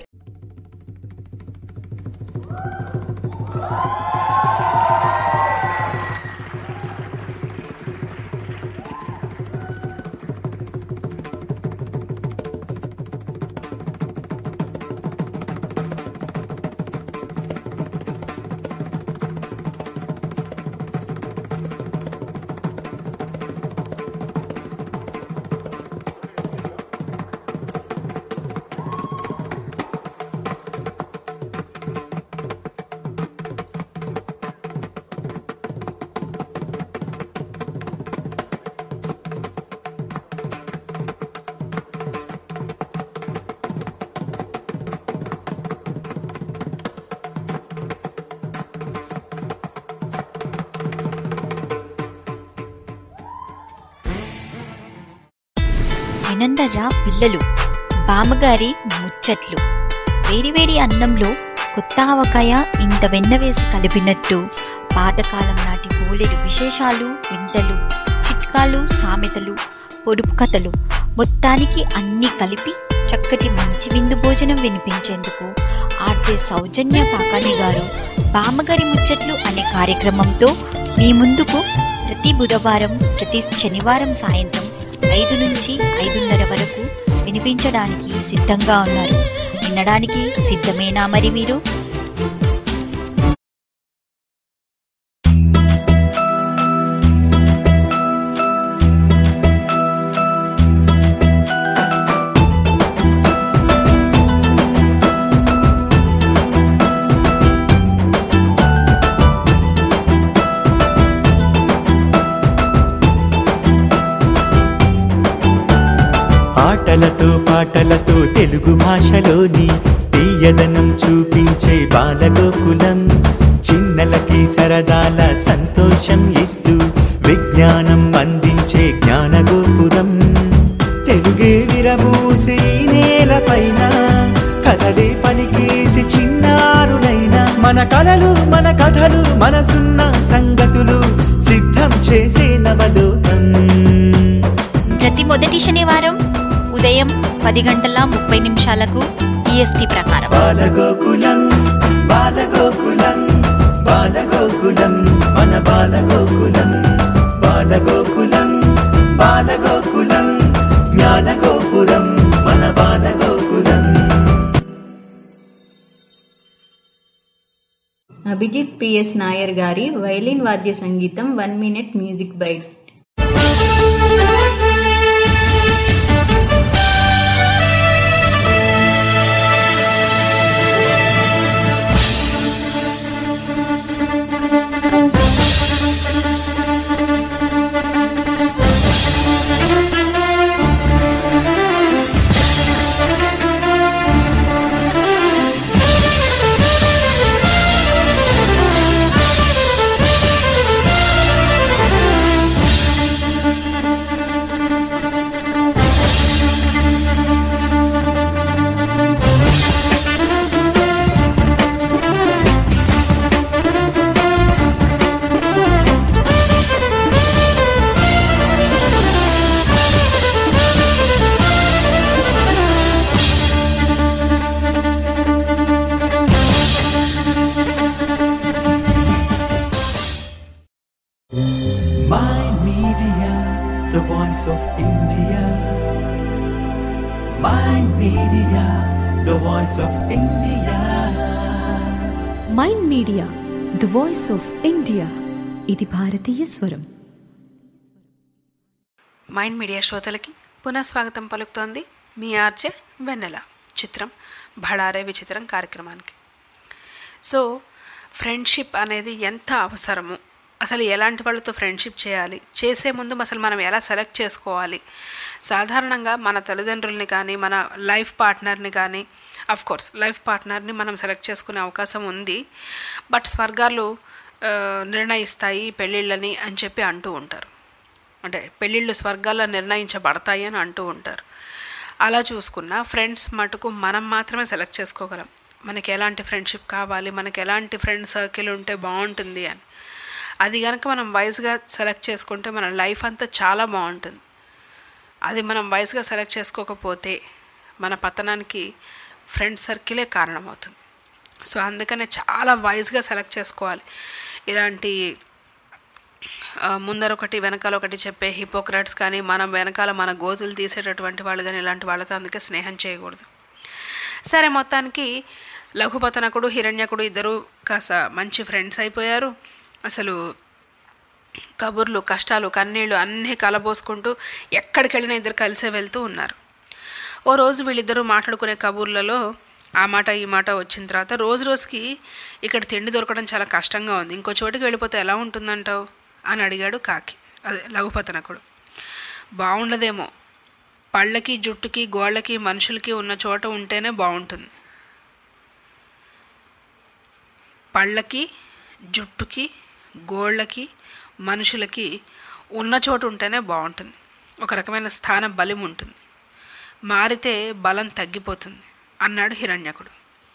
వినందర్రా పిల్లలు బామ్మగారి ముచ్చట్లు వేడివేడి అన్నంలో కొత్త ఆవకాయ ఇంత వెన్న వేసి కలిపినట్టు పాతకాలం నాటి బోలెడు విశేషాలు వింతలు చిట్కాలు సామెతలు పొడుపు కథలు మొత్తానికి అన్నీ కలిపి చక్కటి మంచి విందు భోజనం వినిపించేందుకు ఆర్జే సౌజన్య కాకాని గారు బామ్మగారి ముచ్చట్లు అనే కార్యక్రమంతో మీ ముందుకు ప్రతి బుధవారం ప్రతి శనివారం సాయంత్రం ఐదు నుంచి ఐదున్నర వరకు వినిపించడానికి సిద్ధంగా ఉన్నారు వినడానికి సిద్ధమేనా మరి మీరు ఆటలతో పాటలతో తెలుగు భాషలోని తీయదనం చూపించే బాలగోకులం చిన్నలకి సరదాల సంతోషం ఇస్తూ విజ్ఞానం అందించే జ్ఞానగోపురం తెలుగే విరబూసే ఈ నేలపైన కథలే పలికేసి చిన్నారులైన మన కలలు మన కథలు మనసున్న సంగతులు సిద్ధం చేసే నవలోకం ప్రతి మొదటి శనివారం ఉదయం పది గంటల ముప్పై నిమిషాలకు ఈఎస్టీ ప్రకారం బాలగోకులం బాలగోకులం బాలగోకులం మన బాలగోకులం బాలగోకులం బాలగోకులం జ్ఞానగోపురం మన బాలగోకులం అభిజిత్ పిఎస్ నాయర్ గారి వైలిన్ వాద్య సంగీతం one minute music bite My Media, the voice of India. My Media, the voice of India. Mind Media the voice of India ఇది భారతీయ స్వరం మైండ్ మీడియా శ్రోతలకి పునఃస్వాగతం పలుకుతోంది మీ ఆర్జే వెన్నెల చిత్రం భడారే విచిత్రం కార్యక్రమానికి సో ఫ్రెండ్షిప్ అనేది ఎంత అవసరము అసలు ఎలాంటి వాళ్ళతో ఫ్రెండ్షిప్ చేయాలి చేసే ముందు అసలు మనం ఎలా సెలెక్ట్ చేసుకోవాలి సాధారణంగా మన తల్లిదండ్రుల్ని కానీ మన లైఫ్ పార్ట్నర్ని కానీ అఫ్ కోర్స్ లైఫ్ పార్ట్నర్ని మనం సెలెక్ట్ చేసుకునే అవకాశం ఉంది బట్ స్వర్గాలు ఆ, నిర్ణయిస్తాయి పెళ్ళిళ్ళని అని చెప్పి అంటూ ఉంటారు అంటే పెళ్ళిళ్ళు స్వర్గాల్లో నిర్ణయించబడతాయి అని అంటూ ఉంటారు అలా చూసుకున్న ఫ్రెండ్స్ మటుకు మనం మాత్రమే సెలెక్ట్ చేసుకోగలం మనకి ఎలాంటి ఫ్రెండ్షిప్ కావాలి మనకి ఎలాంటి ఫ్రెండ్ సర్కిల్ ఉంటే బాగుంటుంది అని అది కనుక మనం వైజ్గా సెలెక్ట్ చేసుకుంటే మన లైఫ్ అంతా చాలా బాగుంటుంది అది మనం వైజ్గా సెలెక్ట్ చేసుకోకపోతే మన పతనానికి ఫ్రెండ్ సర్కిలే కారణమవుతుంది సో అందుకనే చాలా వైజ్గా సెలెక్ట్ చేసుకోవాలి ఇలాంటి ఆ, ముందర ఒకటి వెనకాల ఒకటి చెప్పే హిపోక్రాట్స్ కానీ మనం వెనకాల మన గోతులు తీసేటటువంటి వాళ్ళు కానీ ఇలాంటి వాళ్ళతో అందుకే స్నేహం చేయకూడదు సరే మొత్తానికి లఘుపతనకుడు హిరణ్యకుడు ఇద్దరు కాస్త మంచి ఫ్రెండ్స్ అయిపోయారు అసలు కబుర్లు కష్టాలు కన్నీళ్ళు అన్నీ కలబోసుకుంటూ ఎక్కడికి వెళ్ళినా ఇద్దరు కలిసే వెళ్తూ ఉన్నారు ఓ రోజు వీళ్ళిద్దరూ మాట్లాడుకునే కబుర్లలో ఆ మాట ఈ మాట వచ్చిన తర్వాత రోజు రోజుకి ఇక్కడ తిండి దొరకడం చాలా కష్టంగా ఉంది ఇంకో చోటికి వెళ్ళిపోతే ఎలా ఉంటుందంటావు అని అడిగాడు కాకి అదే లఘుపతనకుడు బాగుండదేమో పళ్ళకి జుట్టుకి గోళ్ళకి మనుషులకి ఉన్న చోట ఉంటేనే బాగుంటుంది పళ్ళకి జుట్టుకి గోళ్ళకి మనుషులకి ఉన్న చోటు ఉంటేనే బాగుంటుంది ఒక రకమైన స్థాన బలం ఉంటుంది మారితే బలం తగ్గిపోతుంది అన్నాడు హిరణ్యకుడు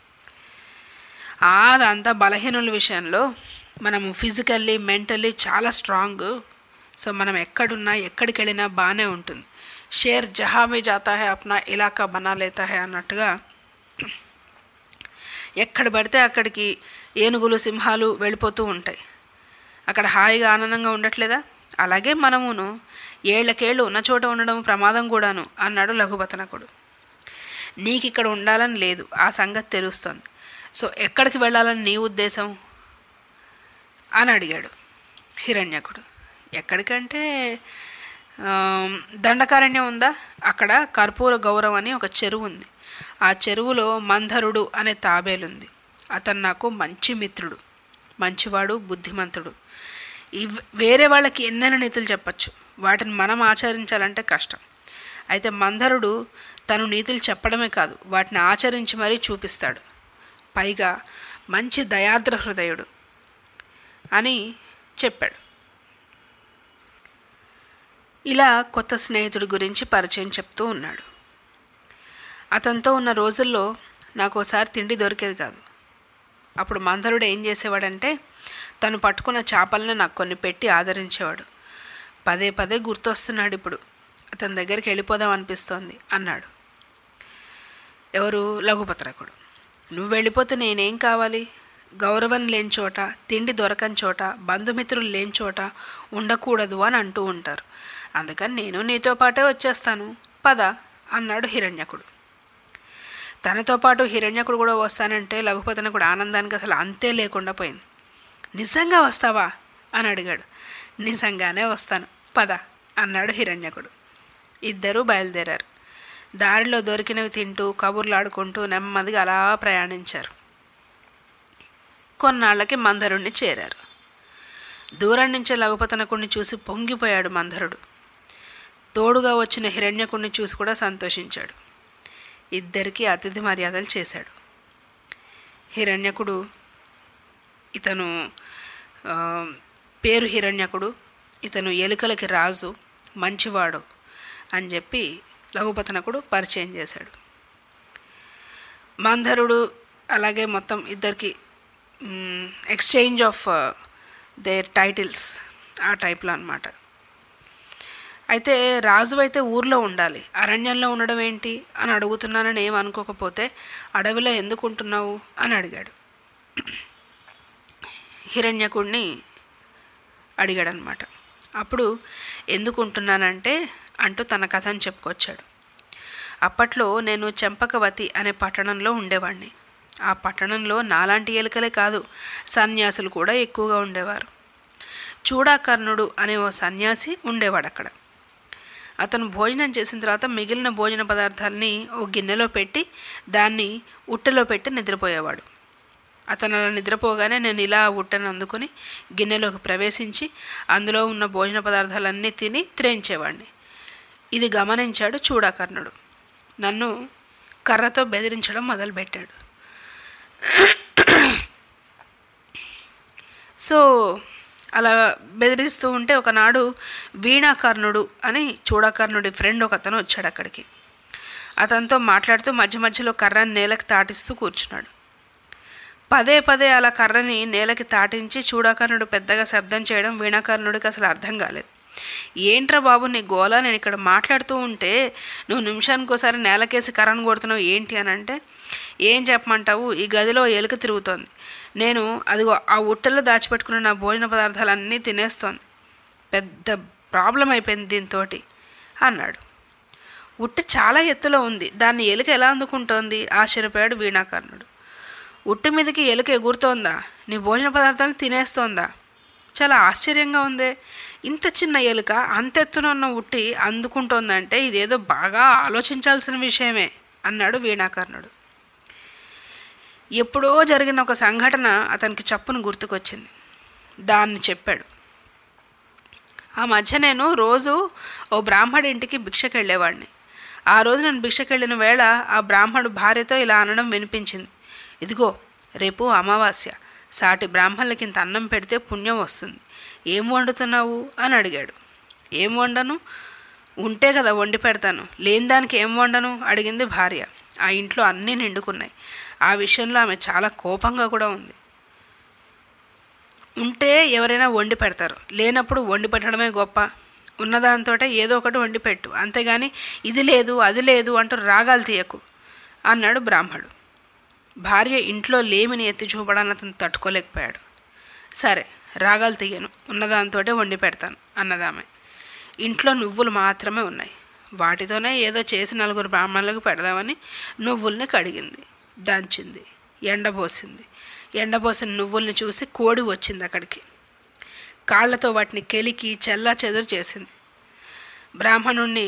ఆ అదంతా బలహీనుల విషయంలో మనము ఫిజికల్లీ మెంటల్లీ చాలా స్ట్రాంగ్ సో మనం ఎక్కడున్నా ఎక్కడికి వెళ్ళినా బాగానే ఉంటుంది షేర్ జహా మే జాతా హై అప్నా ఇలాకా బనా లేతా హై అన్నట్టుగా ఎక్కడ పడితే అక్కడికి ఏనుగులు సింహాలు వెళ్ళిపోతూ ఉంటాయి అక్కడ హాయిగా ఆనందంగా ఉండట్లేదా అలాగే మనమును ఏళ్లకేళ్ళు ఉన్న చోట ఉండడం ప్రమాదం కూడాను అన్నాడు లఘుపతనకుడు నీకు ఇక్కడ ఉండాలని లేదు ఆ సంగతి తెలుస్తోంది సో ఎక్కడికి వెళ్ళాలని నీ ఉద్దేశం అని అడిగాడు హిరణ్యకుడు ఎక్కడికంటే ఆమ్, దండకారణ్యం ఉందా అక్కడ కర్పూర గౌరవం అని ఒక చెరువు ఉంది ఆ చెరువులో మంధరుడు అనే తాబేలుంది అతను నాకు మంచి మిత్రుడు మంచివాడు బుద్ధిమంతుడు ఇవ్ వేరే వాళ్ళకి ఎన్నెన్న నీతులు చెప్పచ్చు వాటిని మనం ఆచరించాలంటే కష్టం అయితే మంధరుడు తను నీతులు చెప్పడమే కాదు వాటిని ఆచరించి మరీ చూపిస్తాడు పైగా మంచి దయార్ద్ర హృదయుడు అని చెప్పాడు ఇలా కొత్త స్నేహితుడి గురించి పరిచయం చెప్తూ ఉన్నాడు అతనితో ఉన్న రోజుల్లో నాకు ఒకసారి తిండి దొరికేది కాదు అప్పుడు మందరుడు ఏం చేసేవాడంటే తను పట్టుకున్న చేపలను నాకు కొన్ని పెట్టి ఆదరించేవాడు పదే పదే గుర్తొస్తున్నాడు ఇప్పుడు అతని దగ్గరికి వెళ్ళిపోదాం అనిపిస్తోంది అన్నాడు ఎవరు లఘుపత్రకుడు నువ్వు వెళ్ళిపోతే నేనేం కావాలి గౌరవం లేని చోట తిండి దొరకని చోట బంధుమిత్రులు లేని చోట ఉండకూడదు అని అంటూ ఉంటారు అందుకని నేను నీతో పాటే వచ్చేస్తాను పద అన్నాడు హిరణ్యకుడు తనతో పాటు హిరణ్యకుడు కూడా వస్తానంటే లఘుపతనకుడు ఆనందానికి అసలు అంతే లేకుండా పోయింది నిజంగా వస్తావా అని అడిగాడు నిజంగానే వస్తాను పద అన్నాడు హిరణ్యకుడు ఇద్దరూ బయలుదేరారు దారిలో దొరికినవి తింటూ కబుర్లాడుకుంటూ నెమ్మదిగా అలా ప్రయాణించారు కొన్నాళ్ళకి మందరుణ్ణి చేరారు దూరం నుంచే లఘుపతనకుడిని చూసి పొంగిపోయాడు మందరుడు తోడుగా వచ్చిన హిరణ్యకుడిని చూసి కూడా సంతోషించాడు ఇద్దరికీ అతిథి మర్యాదలు చేశాడు హిరణ్యకుడు ఇతను ఆ, పేరు హిరణ్యకుడు ఇతను ఎలుకలకి రాజు మంచివాడు అని చెప్పి లఘుపతనకుడు పరిచయం చేశాడు మంధరుడు అలాగే మొత్తం ఇద్దరికి ఎక్స్చేంజ్ ఆఫ్ దేర్ టైటిల్స్ ఆ టైప్లో అనమాట అయితే రాజు అయితే ఊర్లో ఉండాలి అరణ్యంలో ఉండడం ఏంటి అని అడుగుతున్నానని ఏం అనుకోకపోతే అడవిలో ఎందుకు ఉంటున్నావు అని అడిగాడు హిరణ్యకుడిని అడిగాడనమాట అప్పుడు ఎందుకు ఉంటున్నానంటే అంటూ తన కథను చెప్పుకొచ్చాడు అప్పట్లో నేను చెంపకవతి అనే పట్టణంలో ఉండేవాడిని ఆ పట్టణంలో నాలాంటి ఎలుకలే కాదు సన్యాసులు కూడా ఎక్కువగా ఉండేవారు చూడాకర్ణుడు అనే ఓ సన్యాసి ఉండేవాడు అక్కడ అతను భోజనం చేసిన తర్వాత మిగిలిన భోజన పదార్థాలని ఓ గిన్నెలో పెట్టి దాన్ని ఉట్టెలో పెట్టి నిద్రపోయేవాడు అతను అలా నిద్రపోగానే నేను ఇలా ఆ ఉట్టను అందుకుని గిన్నెలోకి ప్రవేశించి అందులో ఉన్న భోజన పదార్థాలన్నీ తిని త్రేంచేవాడిని ఇది గమనించాడు చూడాకర్ణుడు నన్ను కర్రతో బెదిరించడం మొదలుపెట్టాడు సో అలా బెదిరిస్తూ ఉంటే ఒకనాడు వీణాకర్ణుడు అని చూడాకర్ణుడి ఫ్రెండ్ ఒక అతను వచ్చాడు అక్కడికి అతనితో మాట్లాడుతూ మధ్య మధ్యలో కర్రని నేలకి తాటిస్తూ కూర్చున్నాడు పదే పదే అలా కర్రని నేలకి తాటించి చూడాకర్ణుడు పెద్దగా శబ్దం చేయడం వీణాకర్ణుడికి అసలు అర్థం కాలేదు ఏంట్రా బాబు నీ గోల నేను ఇక్కడ మాట్లాడుతూ ఉంటే నువ్వు నిమిషానికి ఒకసారి నేలకేసి కర్రను కొడుతున్నావు ఏంటి అని అంటే ఏం చెప్పమంటావు ఈ గదిలో ఎలుక తిరుగుతోంది నేను అదిగో ఆ ఉట్టెల్లో దాచిపెట్టుకున్న నా భోజన పదార్థాలన్నీ తినేస్తోంది పెద్ద ప్రాబ్లం అయిపోయింది దీంతో అన్నాడు ఉట్టి చాలా ఎత్తులో ఉంది దాన్ని ఎలుక ఎలా అందుకుంటోంది ఆశ్చర్యపోయాడు వీణాకర్ణుడు ఉట్టి మీదకి ఎలుక ఎగురుతోందా నీ భోజన పదార్థాలను తినేస్తోందా చాలా ఆశ్చర్యంగా ఉందే ఇంత చిన్న ఎలుక అంత ఎత్తున ఉన్న ఉట్టి అందుకుంటోందంటే ఇదేదో బాగా ఆలోచించాల్సిన విషయమే అన్నాడు వీణాకర్ణుడు ఎప్పుడో జరిగిన ఒక సంఘటన అతనికి చప్పును గుర్తుకొచ్చింది దాన్ని చెప్పాడు ఆ మధ్య నేను రోజు ఓ బ్రాహ్మడి ఇంటికి భిక్షకి వెళ్ళేవాడిని ఆ రోజు నేను భిక్షకి వెళ్ళిన వేళ ఆ బ్రాహ్మడు భార్యతో ఇలా అనడం వినిపించింది ఇదిగో రేపు అమావాస్య సాటి బ్రాహ్మణులకి ఇంత అన్నం పెడితే పుణ్యం వస్తుంది ఏం వండుతున్నావు అని అడిగాడు ఏం వండను ఉంటే కదా వండి పెడతాను లేని దానికి ఏం వండను అడిగింది భార్య ఆ ఇంట్లో అన్నీ నిండుకున్నాయి ఆ విషయంలో ఆమె చాలా కోపంగా కూడా ఉంది ఉంటే ఎవరైనా వండి పెడతారు లేనప్పుడు వండి పెట్టడమే గొప్ప ఉన్నదాంతో ఏదో ఒకటి వండి పెట్టు అంతేగాని ఇది లేదు అది లేదు అంటూ రాగాలు తీయకు అన్నాడు బ్రాహ్మడు భార్య ఇంట్లో లేమిని ఎత్తి చూపడాన్ని అతను తట్టుకోలేకపోయాడు సరే రాగాలు తీయను ఉన్నదాంతోటే వండి పెడతాను అన్నదామె ఇంట్లో నువ్వులు మాత్రమే ఉన్నాయి వాటితోనే ఏదో చేసి నలుగురు బ్రాహ్మణులకు పెడదామని నువ్వుల్ని కడిగింది దంచింది ఎండబోసింది ఎండబోసిన నువ్వుల్ని చూసి కోడి వచ్చింది అక్కడికి కాళ్ళతో వాటిని కెలికి చెల్లా చెదురు చేసింది బ్రాహ్మణుణ్ణి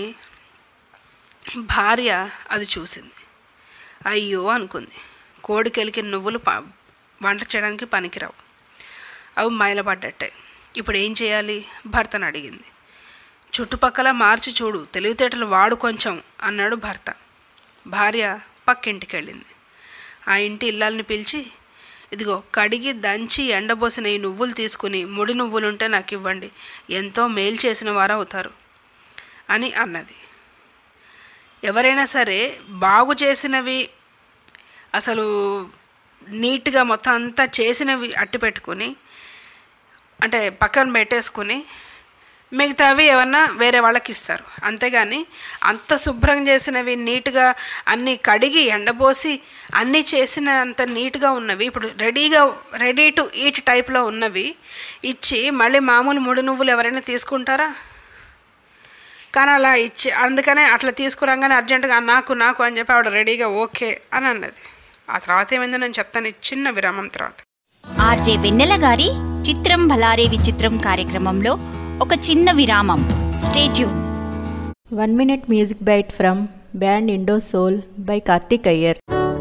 భార్య అది చూసింది అయ్యో అనుకుంది కోడి కెలికి నువ్వులు ప వంట చేయడానికి పనికిరావు అవి మైలపడ్డట్టే ఇప్పుడు ఏం చేయాలి భర్తను అడిగింది చుట్టుపక్కల మార్చి చూడు తెలివితేటలు వాడు కొంచెం అన్నాడు భర్త భార్య పక్కింటికి వెళ్ళింది ఆ ఇంటి ఇల్లాలని పిలిచి ఇదిగో కడిగి దంచి ఎండబోసిన ఈ నువ్వులు తీసుకుని ముడి నువ్వులుంటే నాకు ఇవ్వండి ఎంతో మేలు చేసిన వారు అవుతారు అని అన్నది ఎవరైనా సరే బాగు చేసినవి అసలు నీట్గా మొత్తం అంతా చేసినవి అట్టి పెట్టుకుని అంటే పక్కన పెట్టేసుకుని మిగతావి ఏమన్నా వేరే వాళ్ళకి ఇస్తారు అంతేగాని అంత శుభ్రం చేసినవి నీట్గా అన్నీ కడిగి ఎండబోసి అన్నీ చేసిన అంత నీట్గా ఉన్నవి ఇప్పుడు రెడీగా రెడీ టు ఈట్ టైప్లో ఉన్నవి ఇచ్చి మళ్ళీ మామూలు ముడి నువ్వులు ఎవరైనా తీసుకుంటారా కానీ అలా ఇచ్చి అందుకనే అట్లా తీసుకురాగానే అర్జెంటుగా నాకు నాకు అని చెప్పి ఆవిడ రెడీగా ఓకే అని అన్నది ఆ తర్వాత ఏమైందో నేను చెప్తాను ఈ చిన్న విరామం తర్వాత ఆర్జే వెన్నెల గారి చిత్రం భలారే విచిత్రం కార్యక్రమంలో ఒక చిన్న విరామం stay tuned One minute music bite from band Indo Soul by Karthik Iyer.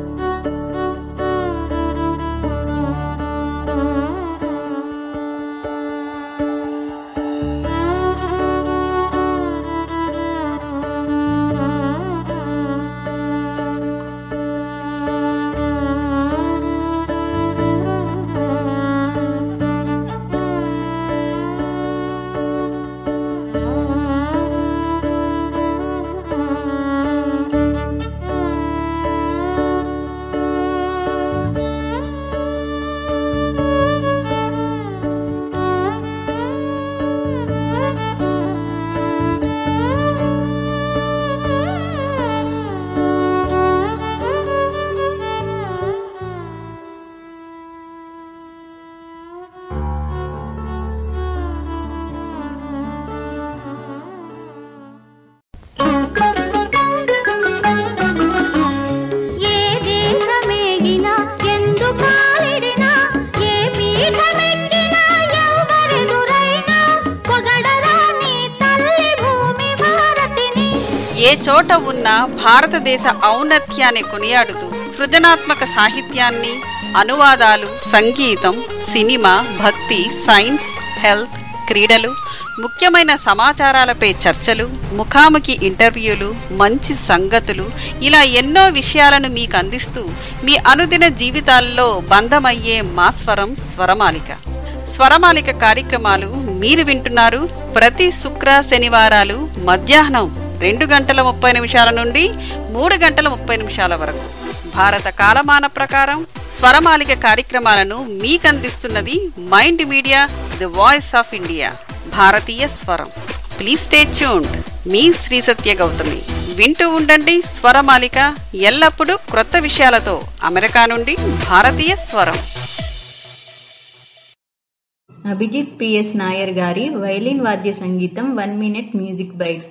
ఏ దేశమేగినా ఎందు కాలిడినా ఏ పీఠమెక్కినా ఎవరెదురైనా పొగడరా నీ తల్లి భూమి భారతిని ఏ చోట ఉన్న భారతదేశ ఔన్నత్యాన్ని కొనియాడుతూ సృజనాత్మక సాహిత్యాన్ని అనువాదాలు సంగీతం సినిమా భక్తి సైన్స్ హెల్త్ క్రీడలు ముఖ్యమైన సమాచారాలపై చర్చలు ముఖాముఖి ఇంటర్వ్యూలు మంచి సంగతులు ఇలా ఎన్నో విషయాలను మీకు అందిస్తూ మీ అనుదిన జీవితాల్లో బంధమయ్యే మా స్వరం స్వరమాలిక స్వరమాలిక కార్యక్రమాలు మీరు వింటున్నారు ప్రతి శుక్ర శనివారాలు మధ్యాహ్నం రెండు గంటల ముప్పై నిమిషాల నుండి మూడు గంటల ముప్పై నిమిషాల వరకు భారత కాలమాన ప్రకారం స్వరమాలిక కార్యక్రమాలను మీకు అందిస్తున్నది Mind Media the voice of India భారతీయ స్వరం ప్లీజ్ స్టే ట్యూన్డ్ మీ శ్రీ సత్య గౌతమి వింటూ ఉండండి స్వరమాలిక ఎల్లప్పుడూ క్రొత్త విషయాలతో అమెరికా నుండి భారతీయ స్వరం అభిజిత్ పిఎస్ నాయర్ గారి వైలిన్ వాద్య సంగీతం వన్ మినిట్ మ్యూజిక్ బైట్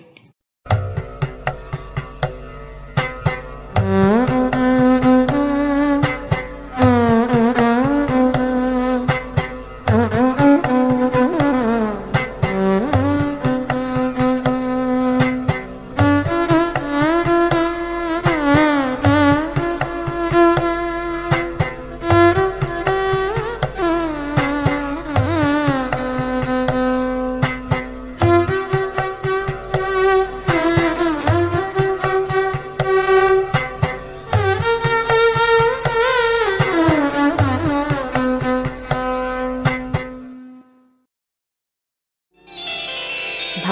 ఆ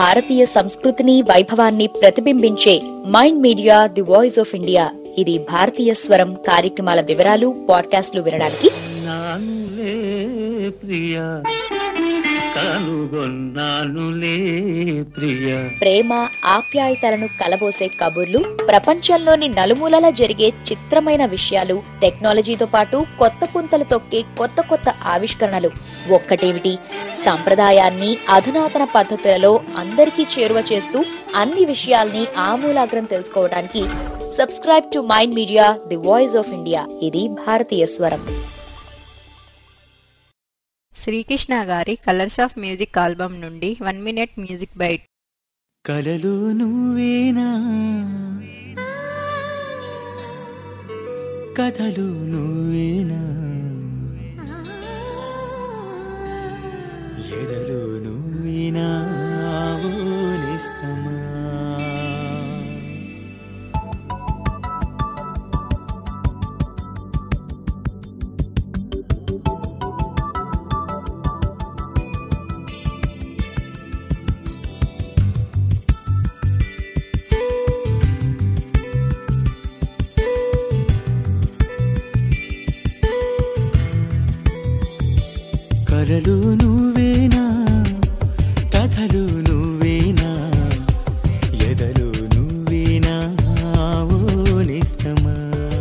భారతీయ సంస్కృతిని వైభవాన్ని ప్రతిబింబించే Mind Media the voice of India ఇది భారతీయ స్వరం కార్యక్రమాల వివరాలు పాడ్కాస్ట్లు వినడానికి నానులే ప్రియ కనుగొన్నానులే ప్రియ ప్రేమ ఆప్యాయతలను కలబోసే కబుర్లు ప్రపంచంలోని నలుమూలల జరిగే చిత్రమైన విషయాలు టెక్నాలజీతో పాటు కొత్త పుంతలు తొక్కే కొత్త కొత్త ఆవిష్కరణలు ఒక్కటేమిటి సంప్రదాయాన్ని అధునాతన పద్ధతులలో అందరికీ చేరువ చేస్తూ అన్ని విషయాల్ని ఆమూలాగ్రం తెలుసుకోవడానికి subscribe to Mind Media the voice of India ఇది భారతీయ స్వరం శ్రీకృష్ణ గారి కలర్స్ ఆఫ్ మ్యూజిక్ ఆల్బమ్ నుండి వన్ మినిట్ మ్యూజిక్ బైట్ కలలు నువ్వేనా కథలు నువ్వేనా ఎదలు నువ్వేనా ఆవులిస్తమా కలలు నువ్వేనా కథలు నువ్వేనా ఎదలు నువ్వేనా ఆవులిస్తమా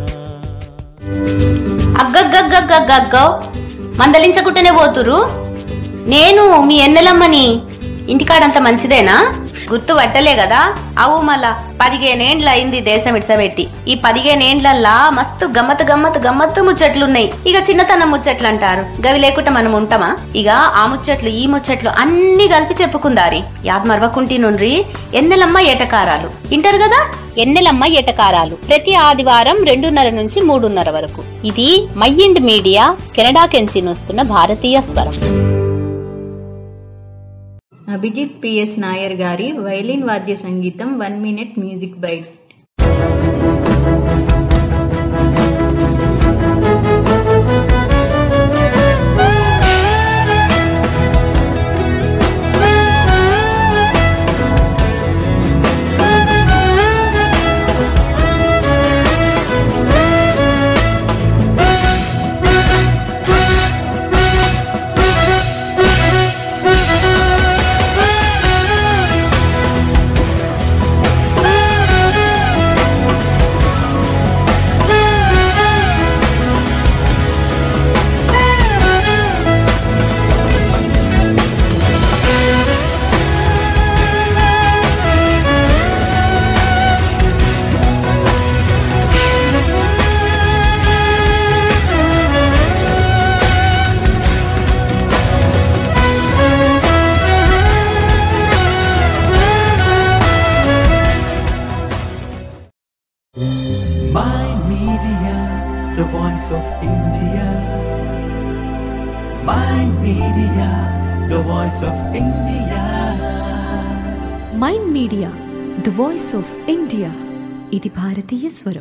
అగ్గగ్గగ్గగ్గగ్గో మందలించకుంటేనే పోతురు నేను మీ ఎన్నెలమ్మని ఇంటికాడంత మంచిదేనా గుర్తు పట్టలే కదా అవు మళ్ళా పదిహేనేండ్ల అయింది దేశం ఇడ్సబెట్టి ఈ పదిహేనేండ్లల్లా మస్తు గమ్మత్ గమ్మత్ గమ్మత్తు ముచ్చట్లున్నాయి ఇక చిన్నతనం ముచ్చట్లు అంటారు గవి లేకుండా మనం ఉంటామా ఇక ఆ ముచ్చట్లు ఈ ముచ్చట్లు అన్ని కలిపి చెప్పుకుందారి యాద్ మరవకుంటి నుండ్రి ఎన్నెలమ్మ ఏటకారాలు ఇంటారు కదా ఎన్నెలమ్మ ఏటకారాలు ప్రతి ఆదివారం రెండున్నర నుంచి మూడున్నర వరకు ఇది మైండ్ మీడియా కెనడా కెంచి వస్తున్న భారతీయ స్వరం అభిజిత్ పిఎస్ నాయర్ గారి వైలిన్ వాద్య సంగీతం one minute music bite Mind Media, the voice of India. Mind Media, the voice of India. Mind Media the voice of India ఇది భారతీయ స్వరం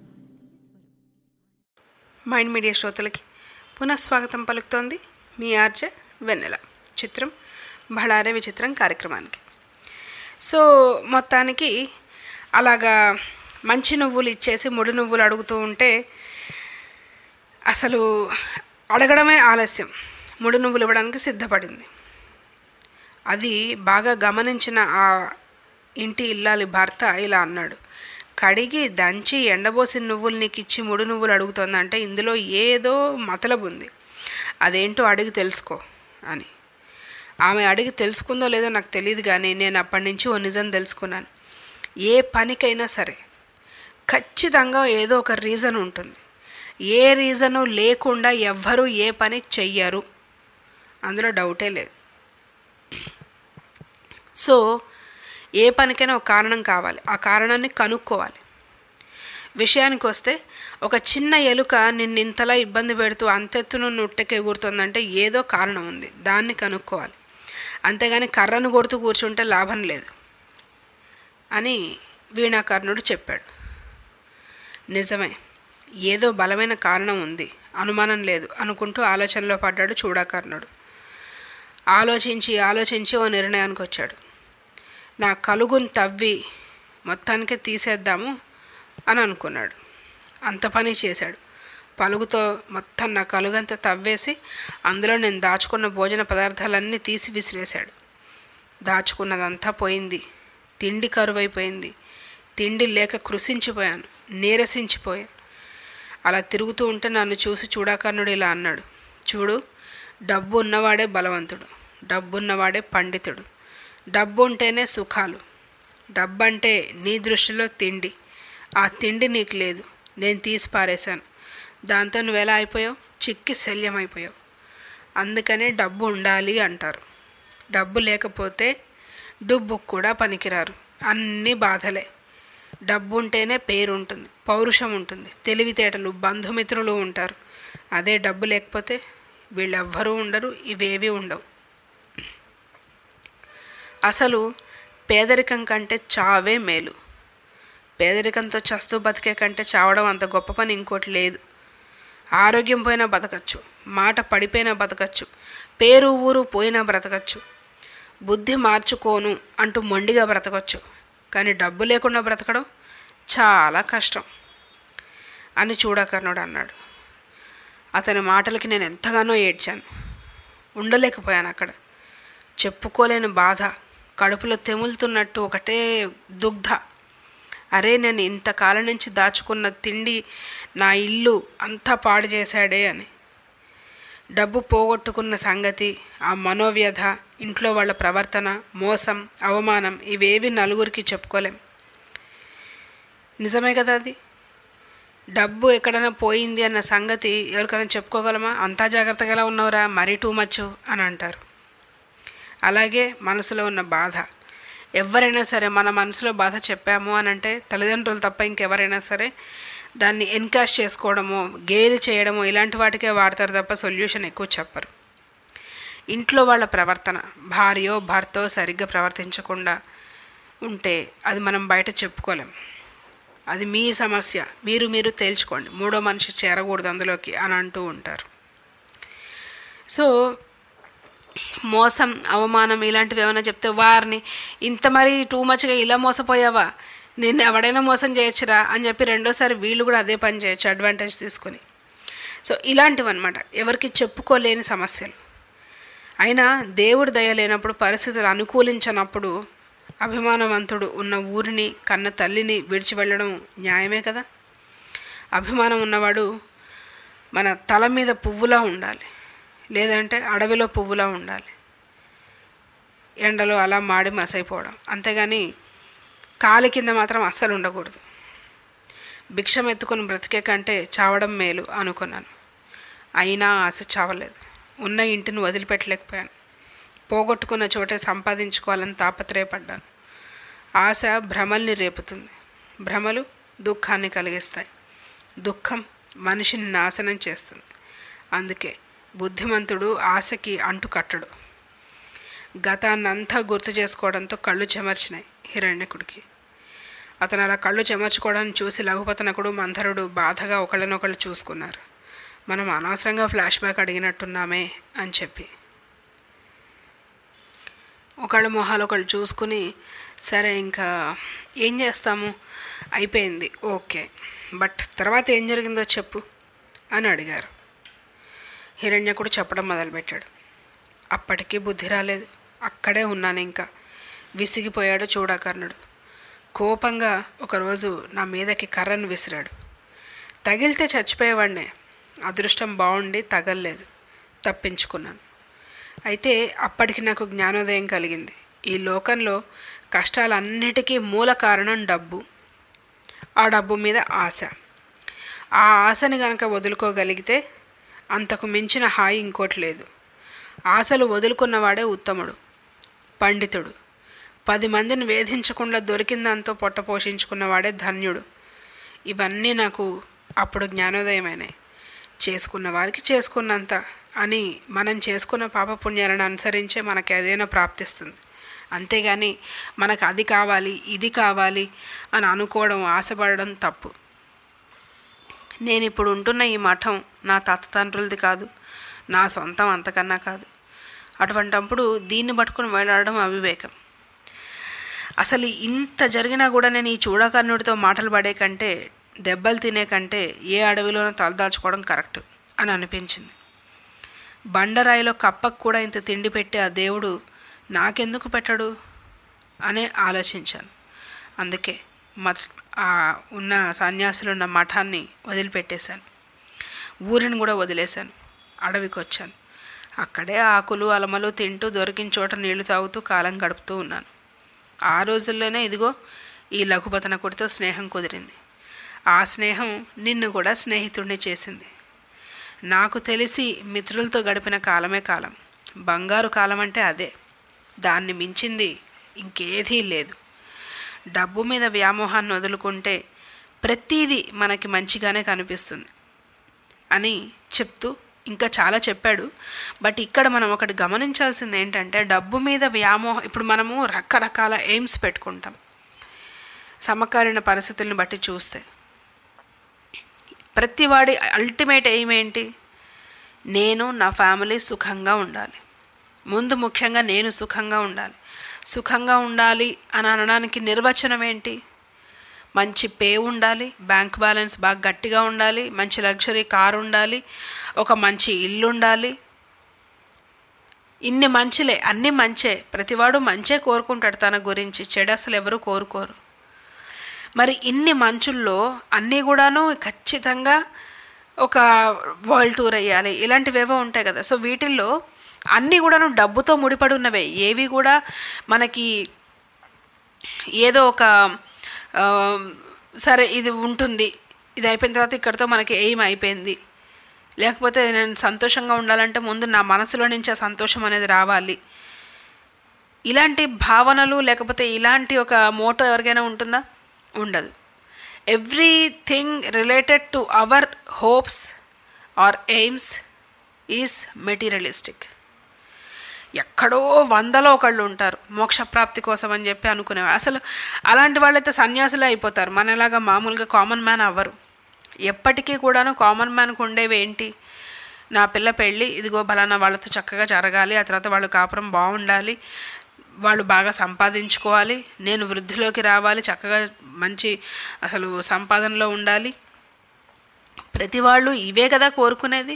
మైండ్ మీడియా శ్రోతలకి పునఃస్వాగతం పలుకుతోంది మీ ఆర్జే వెన్నెల చిత్రం బళారే విచిత్రం కార్యక్రమానికి సో మొత్తానికి అలాగా మంచి నువ్వులు ఇచ్చేసి ముడి నువ్వులు అడుగుతూ ఉంటే అసలు అడగడమే ఆలస్యం ముడి నువ్వులు ఇవ్వడానికి సిద్ధపడింది అది బాగా గమనించిన ఆ ఇంటి ఇల్లాలి భర్త ఇలా అన్నాడు కడిగి దంచి ఎండబోసిన నువ్వులు నీకు ఇచ్చి ముడి నువ్వులు అడుగుతుందంటే ఇందులో ఏదో మతలబు ఉంది అదేంటో అడిగి తెలుసుకో అని ఆమె అడిగి తెలుసుకుందో లేదో నాకు తెలియదు కానీ నేను అప్పటి నుంచి ఓ నిజం తెలుసుకున్నాను ఏ పనికైనా సరే ఖచ్చితంగా ఏదో ఒక రీజన్ ఉంటుంది ఏ రీజను లేకుండా ఎవ్వరూ ఏ పని చెయ్యరు అందులో డౌటే లేదు సో ఏ పనికైనా ఒక కారణం కావాలి ఆ కారణాన్ని కనుక్కోవాలి విషయానికి వస్తే ఒక చిన్న ఎలుక నిన్ను ఇంతలా ఇబ్బంది పెడుతూ అంతెత్తును నుట్టెకి ఎగురుతుందంటే ఏదో కారణం ఉంది దాన్ని కనుక్కోవాలి అంతేగాని కర్రను కొడుతూ కూర్చుంటే లాభం లేదు అని వీణాకర్ణుడు చెప్పాడు నిజమే ఏదో బలమైన కారణం ఉంది అనుమానం లేదు అనుకుంటూ ఆలోచనలో పడ్డాడు చూడాకర్ణుడు ఆలోచించి ఆలోచించి ఓ నిర్ణయానికి వచ్చాడు నా కలుగును తవ్వి మొత్తానికే తీసేద్దాము అని అనుకున్నాడు అంత పని చేశాడు పలుగుతో మొత్తం నా కలుగంతా తవ్వేసి అందులో నేను దాచుకున్న భోజన పదార్థాలన్నీ తీసి విసిరేశాడు దాచుకున్నదంతా పోయింది తిండి కరువైపోయింది తిండి లేక కృషించిపోయాను నీరసించిపోయాను అలా తిరుగుతూ ఉంటే నన్ను చూసి చూడాకర్ణుడు ఇలా అన్నాడు చూడు డబ్బు ఉన్నవాడే బలవంతుడు డబ్బు ఉన్నవాడే పండితుడు డబ్బు ఉంటేనే సుఖాలు డబ్బు అంటే నీ దృష్టిలో తిండి ఆ తిండి నీకు లేదు నేను తీసి పారేశాను దాంతో నువ్వు ఎలా అయిపోయావు చిక్కి శల్యం అయిపోయావు అందుకనే డబ్బు ఉండాలి అంటారు డబ్బు లేకపోతే డుబ్బు కూడా పనికిరారు అన్నీ బాధలే డబ్బు ఉంటేనే పేరు ఉంటుంది పౌరుషం ఉంటుంది తెలివితేటలు బంధుమిత్రులు ఉంటారు అదే డబ్బు లేకపోతే వీళ్ళెవ్వరూ ఉండరు ఇవేవి ఉండవు అసలు పేదరికం కంటే చావే మేలు పేదరికంతో చస్తూ బతికే కంటే చావడం అంత గొప్ప పని ఇంకోటి లేదు ఆరోగ్యం పోయినా బతకచ్చు మాట పడిపోయినా బతకచ్చు పేరు ఊరు పోయినా బ్రతకచ్చు బుద్ధి మార్చుకోను అంటూ మొండిగా బ్రతకచ్చు కానీ డబ్బు లేకుండా బ్రతకడం చాలా కష్టం అని చూడకర్ణుడు అన్నాడు అతని మాటలకి నేను ఎంతగానో ఏడ్చాను ఉండలేకపోయాను అక్కడ చెప్పుకోలేని బాధ కడుపులో తెములుతున్నట్టు ఒకటే దుగ్ధ అరే నేను ఇంతకాలం నుంచి దాచుకున్న తిండి నా ఇల్లు అంతా పాడు చేశాడే అని డబ్బు పోగొట్టుకున్న సంగతి ఆ మనోవ్యధ ఇంట్లో వాళ్ళ ప్రవర్తన మోసం అవమానం ఇవేవి నలుగురికి చెప్పుకోలేం నిజమే కదా అది డబ్బు ఎక్కడైనా పోయింది అన్న సంగతి ఎవరికైనా చెప్పుకోగలమా అంతా జాగ్రత్తగా ఎలా ఉన్నవరా మరీ టూ మచ్ అని అంటారు అలాగే మనసులో ఉన్న బాధ ఎవరైనా సరే మన మనసులో బాధ చెప్పాము అని అంటే తల్లిదండ్రులు తప్ప ఇంకెవరైనా సరే దాన్ని ఎన్కాష్ చేసుకోవడమో గేలి చేయడమో ఇలాంటి వాటికే వాడతారు తప్ప సొల్యూషన్ ఎక్కువ చెప్పరు ఇంట్లో వాళ్ళ ప్రవర్తన భార్యో భర్తో సరిగ్గా ప్రవర్తించకుండా ఉంటే అది మనం బయట చెప్పుకోలేం అది మీ సమస్య మీరు మీరు తేల్చుకోండి మూడో మనిషి చేరకూడదు అందులోకి అని అంటూ ఉంటారు సో మోసం అవమానం ఇలాంటివి ఏమైనా చెప్తే వారిని ఇంత మరి టూ మచ్గా ఇలా మోసపోయావా నేను ఎవడైనా మోసం చేయొచ్చురా అని చెప్పి రెండోసారి వీళ్ళు కూడా అదే పని చేయొచ్చు అడ్వాంటేజ్ తీసుకొని సో ఇలాంటివి అనమాట ఎవరికి చెప్పుకోలేని సమస్యలు అయినా దేవుడి దయ లేనప్పుడు పరిస్థితులు అనుకూలించనప్పుడు అభిమానవంతుడు ఉన్న ఊరిని కన్న తల్లిని విడిచి వెళ్ళడం న్యాయమే కదా అభిమానం ఉన్నవాడు మన తల మీద పువ్వులా ఉండాలి లేదంటే అడవిలో పువ్వులా ఉండాలి ఎండలో అలా మాడి మసైపోవడం అంతేగాని కాలి కింద మాత్రం అస్సలు ఉండకూడదు భిక్షం ఎత్తుకొని బ్రతికే కంటే చావడం మేలు అనుకున్నాను అయినా ఆశ చావలేదు ఉన్న ఇంటిని వదిలిపెట్టలేకపోయాను పోగొట్టుకున్న చోటే సంపాదించుకోవాలని తాపత్రయపడ్డాను ఆశ భ్రమల్ని రేపుతుంది భ్రమలు దుఃఖాన్ని కలిగిస్తాయి దుఃఖం మనిషిని నాశనం చేస్తుంది అందుకే బుద్ధిమంతుడు ఆశకి అంటుకట్టడు గతాన్నంతా గుర్తు చేసుకోవడంతో కళ్ళు చెమర్చినాయి హిరణ్యకుడికి అతను అలా కళ్ళు చెమర్చుకోవడాన్ని చూసి లఘుపతనకుడు మంధరుడు బాధగా ఒకళ్ళనొకళ్ళు చూసుకున్నారు మనం అనవసరంగా ఫ్లాష్ బ్యాక్ అడిగినట్టున్నామే అని చెప్పి ఒకళ్ళ మొహాలు ఒకళ్ళు చూసుకుని సరే ఇంకా ఏం చేస్తాము అయిపోయింది ఓకే బట్ తర్వాత ఏం జరిగిందో చెప్పు అని అడిగారు హిరణ్యకుడు చెప్పడం మొదలుపెట్టాడు అప్పటికీ బుద్ధి రాలేదు అక్కడే ఉన్నాను ఇంకా విసిగిపోయాడు చూడాకర్ణుడు కోపంగా ఒకరోజు నా మీదకి కర్రను విసిరాడు తగిలితే చచ్చిపోయేవాడినే అదృష్టం బాగుండి తగల్లేదు తప్పించుకున్నాను అయితే అప్పటికి నాకు జ్ఞానోదయం కలిగింది ఈ లోకంలో కష్టాలన్నిటికీ మూల కారణం డబ్బు ఆ డబ్బు మీద ఆశ ఆ ఆశని కనుక వదులుకోగలిగితే అంతకు మించిన హాయి ఇంకోటి లేదు ఆశలు వదులుకున్నవాడే ఉత్తముడు పండితుడు పది మందిని వేధించకుండా దొరికిందంతో పొట్ట పోషించుకున్నవాడే ధన్యుడు ఇవన్నీ నాకు అప్పుడు జ్ఞానోదయమైనాయి చేసుకున్న వారికి చేసుకున్నంత అని మనం చేసుకున్న పాపపుణ్యాలను అనుసరించే మనకి ఏదైనా ప్రాప్తిస్తుంది అంతేగాని మనకు అది కావాలి ఇది కావాలి అని అనుకోవడం ఆశపడడం తప్పు నేను ఇప్పుడు ఉంటున్న ఈ మఠం నా తండ్రులది కాదు నా సొంతం అంతకన్నా కాదు అటువంటప్పుడు దీన్ని పట్టుకుని వెళ్ళడం అవివేకం అసలు ఇంత జరిగినా కూడా నేను ఈ చూడకర్ణుడితో మాటలు పడే కంటే దెబ్బలు తినే కంటే ఏ అడవిలోనో తలదాల్చుకోవడం కరెక్ట్ అని అనిపించింది బండరాయిలో కప్పకు కూడా ఇంత తిండి పెట్టి ఆ దేవుడు నాకెందుకు పెట్టడు అనే ఆలోచించాను అందుకే మత ఆ ఉన్న సన్యాసులు ఉన్న మఠాన్ని వదిలిపెట్టేశాను ఊరిని కూడా వదిలేశాను అడవికి వచ్చాను అక్కడే ఆకులు అలమలు తింటూ దొరికిన చోట నీళ్లు తాగుతూ కాలం గడుపుతూ ఉన్నాను ఆ రోజుల్లోనే ఇదిగో ఈ లఘుపతనకుడితో స్నేహం కుదిరింది ఆ స్నేహం నిన్ను కూడా స్నేహితుడిని చేసింది నాకు తెలిసి మిత్రులతో గడిపిన కాలమే కాలం బంగారు కాలం అంటే అదే దాన్ని మించింది ఇంకేదీ లేదు డబ్బు మీద వ్యామోహాన్ని వదులుకుంటే ప్రతీది మనకి మంచిగానే కనిపిస్తుంది అని చెప్తూ ఇంకా చాలా చెప్పాడు బట్ ఇక్కడ మనం ఒకటి గమనించాల్సింది ఏంటంటే డబ్బు మీద వ్యామోహం ఇప్పుడు మనము రకరకాల ఎయిమ్స్ పెట్టుకుంటాం సమకాలీన పరిస్థితులను బట్టి చూస్తే ప్రతివాడి అల్టిమేట్ ఎయిమ్ ఏంటి నేను నా ఫ్యామిలీ సుఖంగా ఉండాలి ముందు ముఖ్యంగా నేను సుఖంగా ఉండాలి సుఖంగా ఉండాలి అని అనడానికి నిర్వచనం ఏంటి మంచి పే ఉండాలి బ్యాంక్ బ్యాలెన్స్ బాగా గట్టిగా ఉండాలి మంచి లగ్జరీ కారు ఉండాలి ఒక మంచి ఇల్లు ఉండాలి ఇన్ని మంచిలే అన్ని మంచే ప్రతివాడు మంచే కోరుకుంటాడు తన గురించి చెడు అసలు ఎవరు కోరుకోరు మరి ఇన్ని మంచుల్లో అన్నీ కూడాను ఖచ్చితంగా ఒక వరల్డ్ టూర్ అయ్యాలి ఇలాంటివేవో ఉంటాయి కదా సో వీటిల్లో అన్నీ కూడాను డబ్బుతో ముడిపడి ఉన్నవే ఏవి కూడా మనకి ఏదో ఒక ఆ, సరే ఇది ఉంటుంది ఇది అయిపోయిన తర్వాత ఇక్కడితో మనకి ఎయిమ్ అయిపోయింది లేకపోతే నేను సంతోషంగా ఉండాలంటే ముందు నా మనసులో నుంచి ఆ సంతోషం అనేది రావాలి ఇలాంటి భావనలు లేకపోతే ఇలాంటి ఒక మోటో ఎవరికైనా ఉంటుందా ఉండదు everything related to our hopes or aims is materialistic ఎక్కడో వందలో ఒకళ్ళు ఉంటారు మోక్షప్రాప్తి కోసం అని చెప్పి అనుకునేవారు అసలు అలాంటి వాళ్ళైతే సన్యాసులే అయిపోతారు మనలాగా మామూలుగా కామన్ మ్యాన్ అవ్వరు ఎప్పటికీ కూడాను కామన్ మ్యాన్కి ఉండేవి ఏంటి నా పిల్ల పెళ్ళి ఇదిగో బలానా వాళ్ళతో చక్కగా జరగాలి ఆ తర్వాత వాళ్ళు కాపురం బాగుండాలి వాళ్ళు బాగా సంపాదించుకోవాలి నేను వృద్ధిలోకి రావాలి చక్కగా మంచి అసలు సంపాదనలో ఉండాలి ప్రతి వాళ్ళు ఇవే కదా కోరుకునేది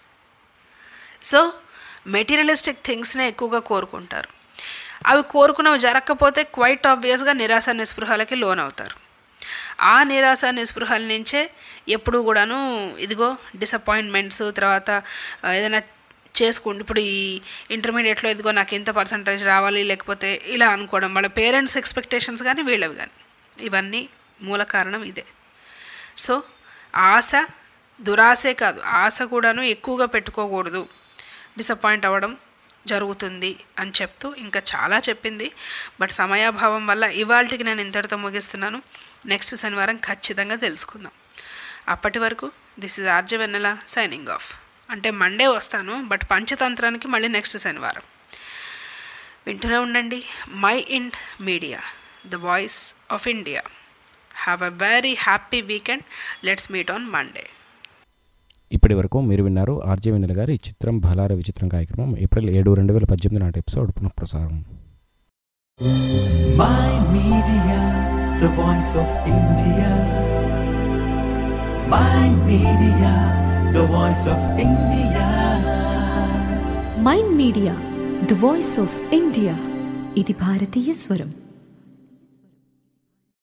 సో మెటీరియలిస్టిక్ థింగ్స్నే ఎక్కువగా కోరుకుంటారు అవి కోరుకున్నవి జరగకపోతే క్వైట్ ఆబ్వియస్గా నిరాశ నిస్పృహలకి లోన్ అవుతారు ఆ నిరాశ నిస్పృహల నుంచే ఎప్పుడు కూడాను ఇదిగో డిసప్పాయింట్మెంట్స్ తర్వాత ఆ, ఏదైనా చేసుకుంటూ ఇప్పుడు ఈ ఇంటర్మీడియట్లో ఇదిగో నాకు ఇంత పర్సంటేజ్ రావాలి లేకపోతే ఇలా అనుకోవడం వాళ్ళ పేరెంట్స్ ఎక్స్పెక్టేషన్స్ కానీ వీళ్ళవి కానీ ఇవన్నీ మూల కారణం ఇదే సో ఆశ దురాశే కాదు ఆశ కూడాను ఎక్కువగా పెట్టుకోకూడదు డిసప్పాయింట్ అవ్వడం జరుగుతుంది అని చెప్తూ ఇంకా చాలా చెప్పింది బట్ సమయాభావం వల్ల ఇవాళకి నేను ఇంతటితో ముగిస్తున్నాను నెక్స్ట్ శనివారం ఖచ్చితంగా తెలుసుకుందాం అప్పటి వరకు this is RJ Vennela signing off అంటే మండే వస్తాను బట్ పంచతంత్రానికి మళ్ళీ నెక్స్ట్ శనివారం వింటూనే ఉండండి Mind Media the voice of India have a very happy weekend let's meet on Monday ఇప్పటి వరకు మీరు విన్నారు ఆర్జే వెన్నెల గారి చిత్రం బలార విచిత్రం కార్యక్రమం ఏప్రిల్ ఏడు రెండు వేల పద్దెనిమిది నాటి ఎపిసోడ్ పునఃప్రసారం My Media, the voice of India. My Media, the voice of India. Mind Media the voice of India ఇది భారతీయ స్వరం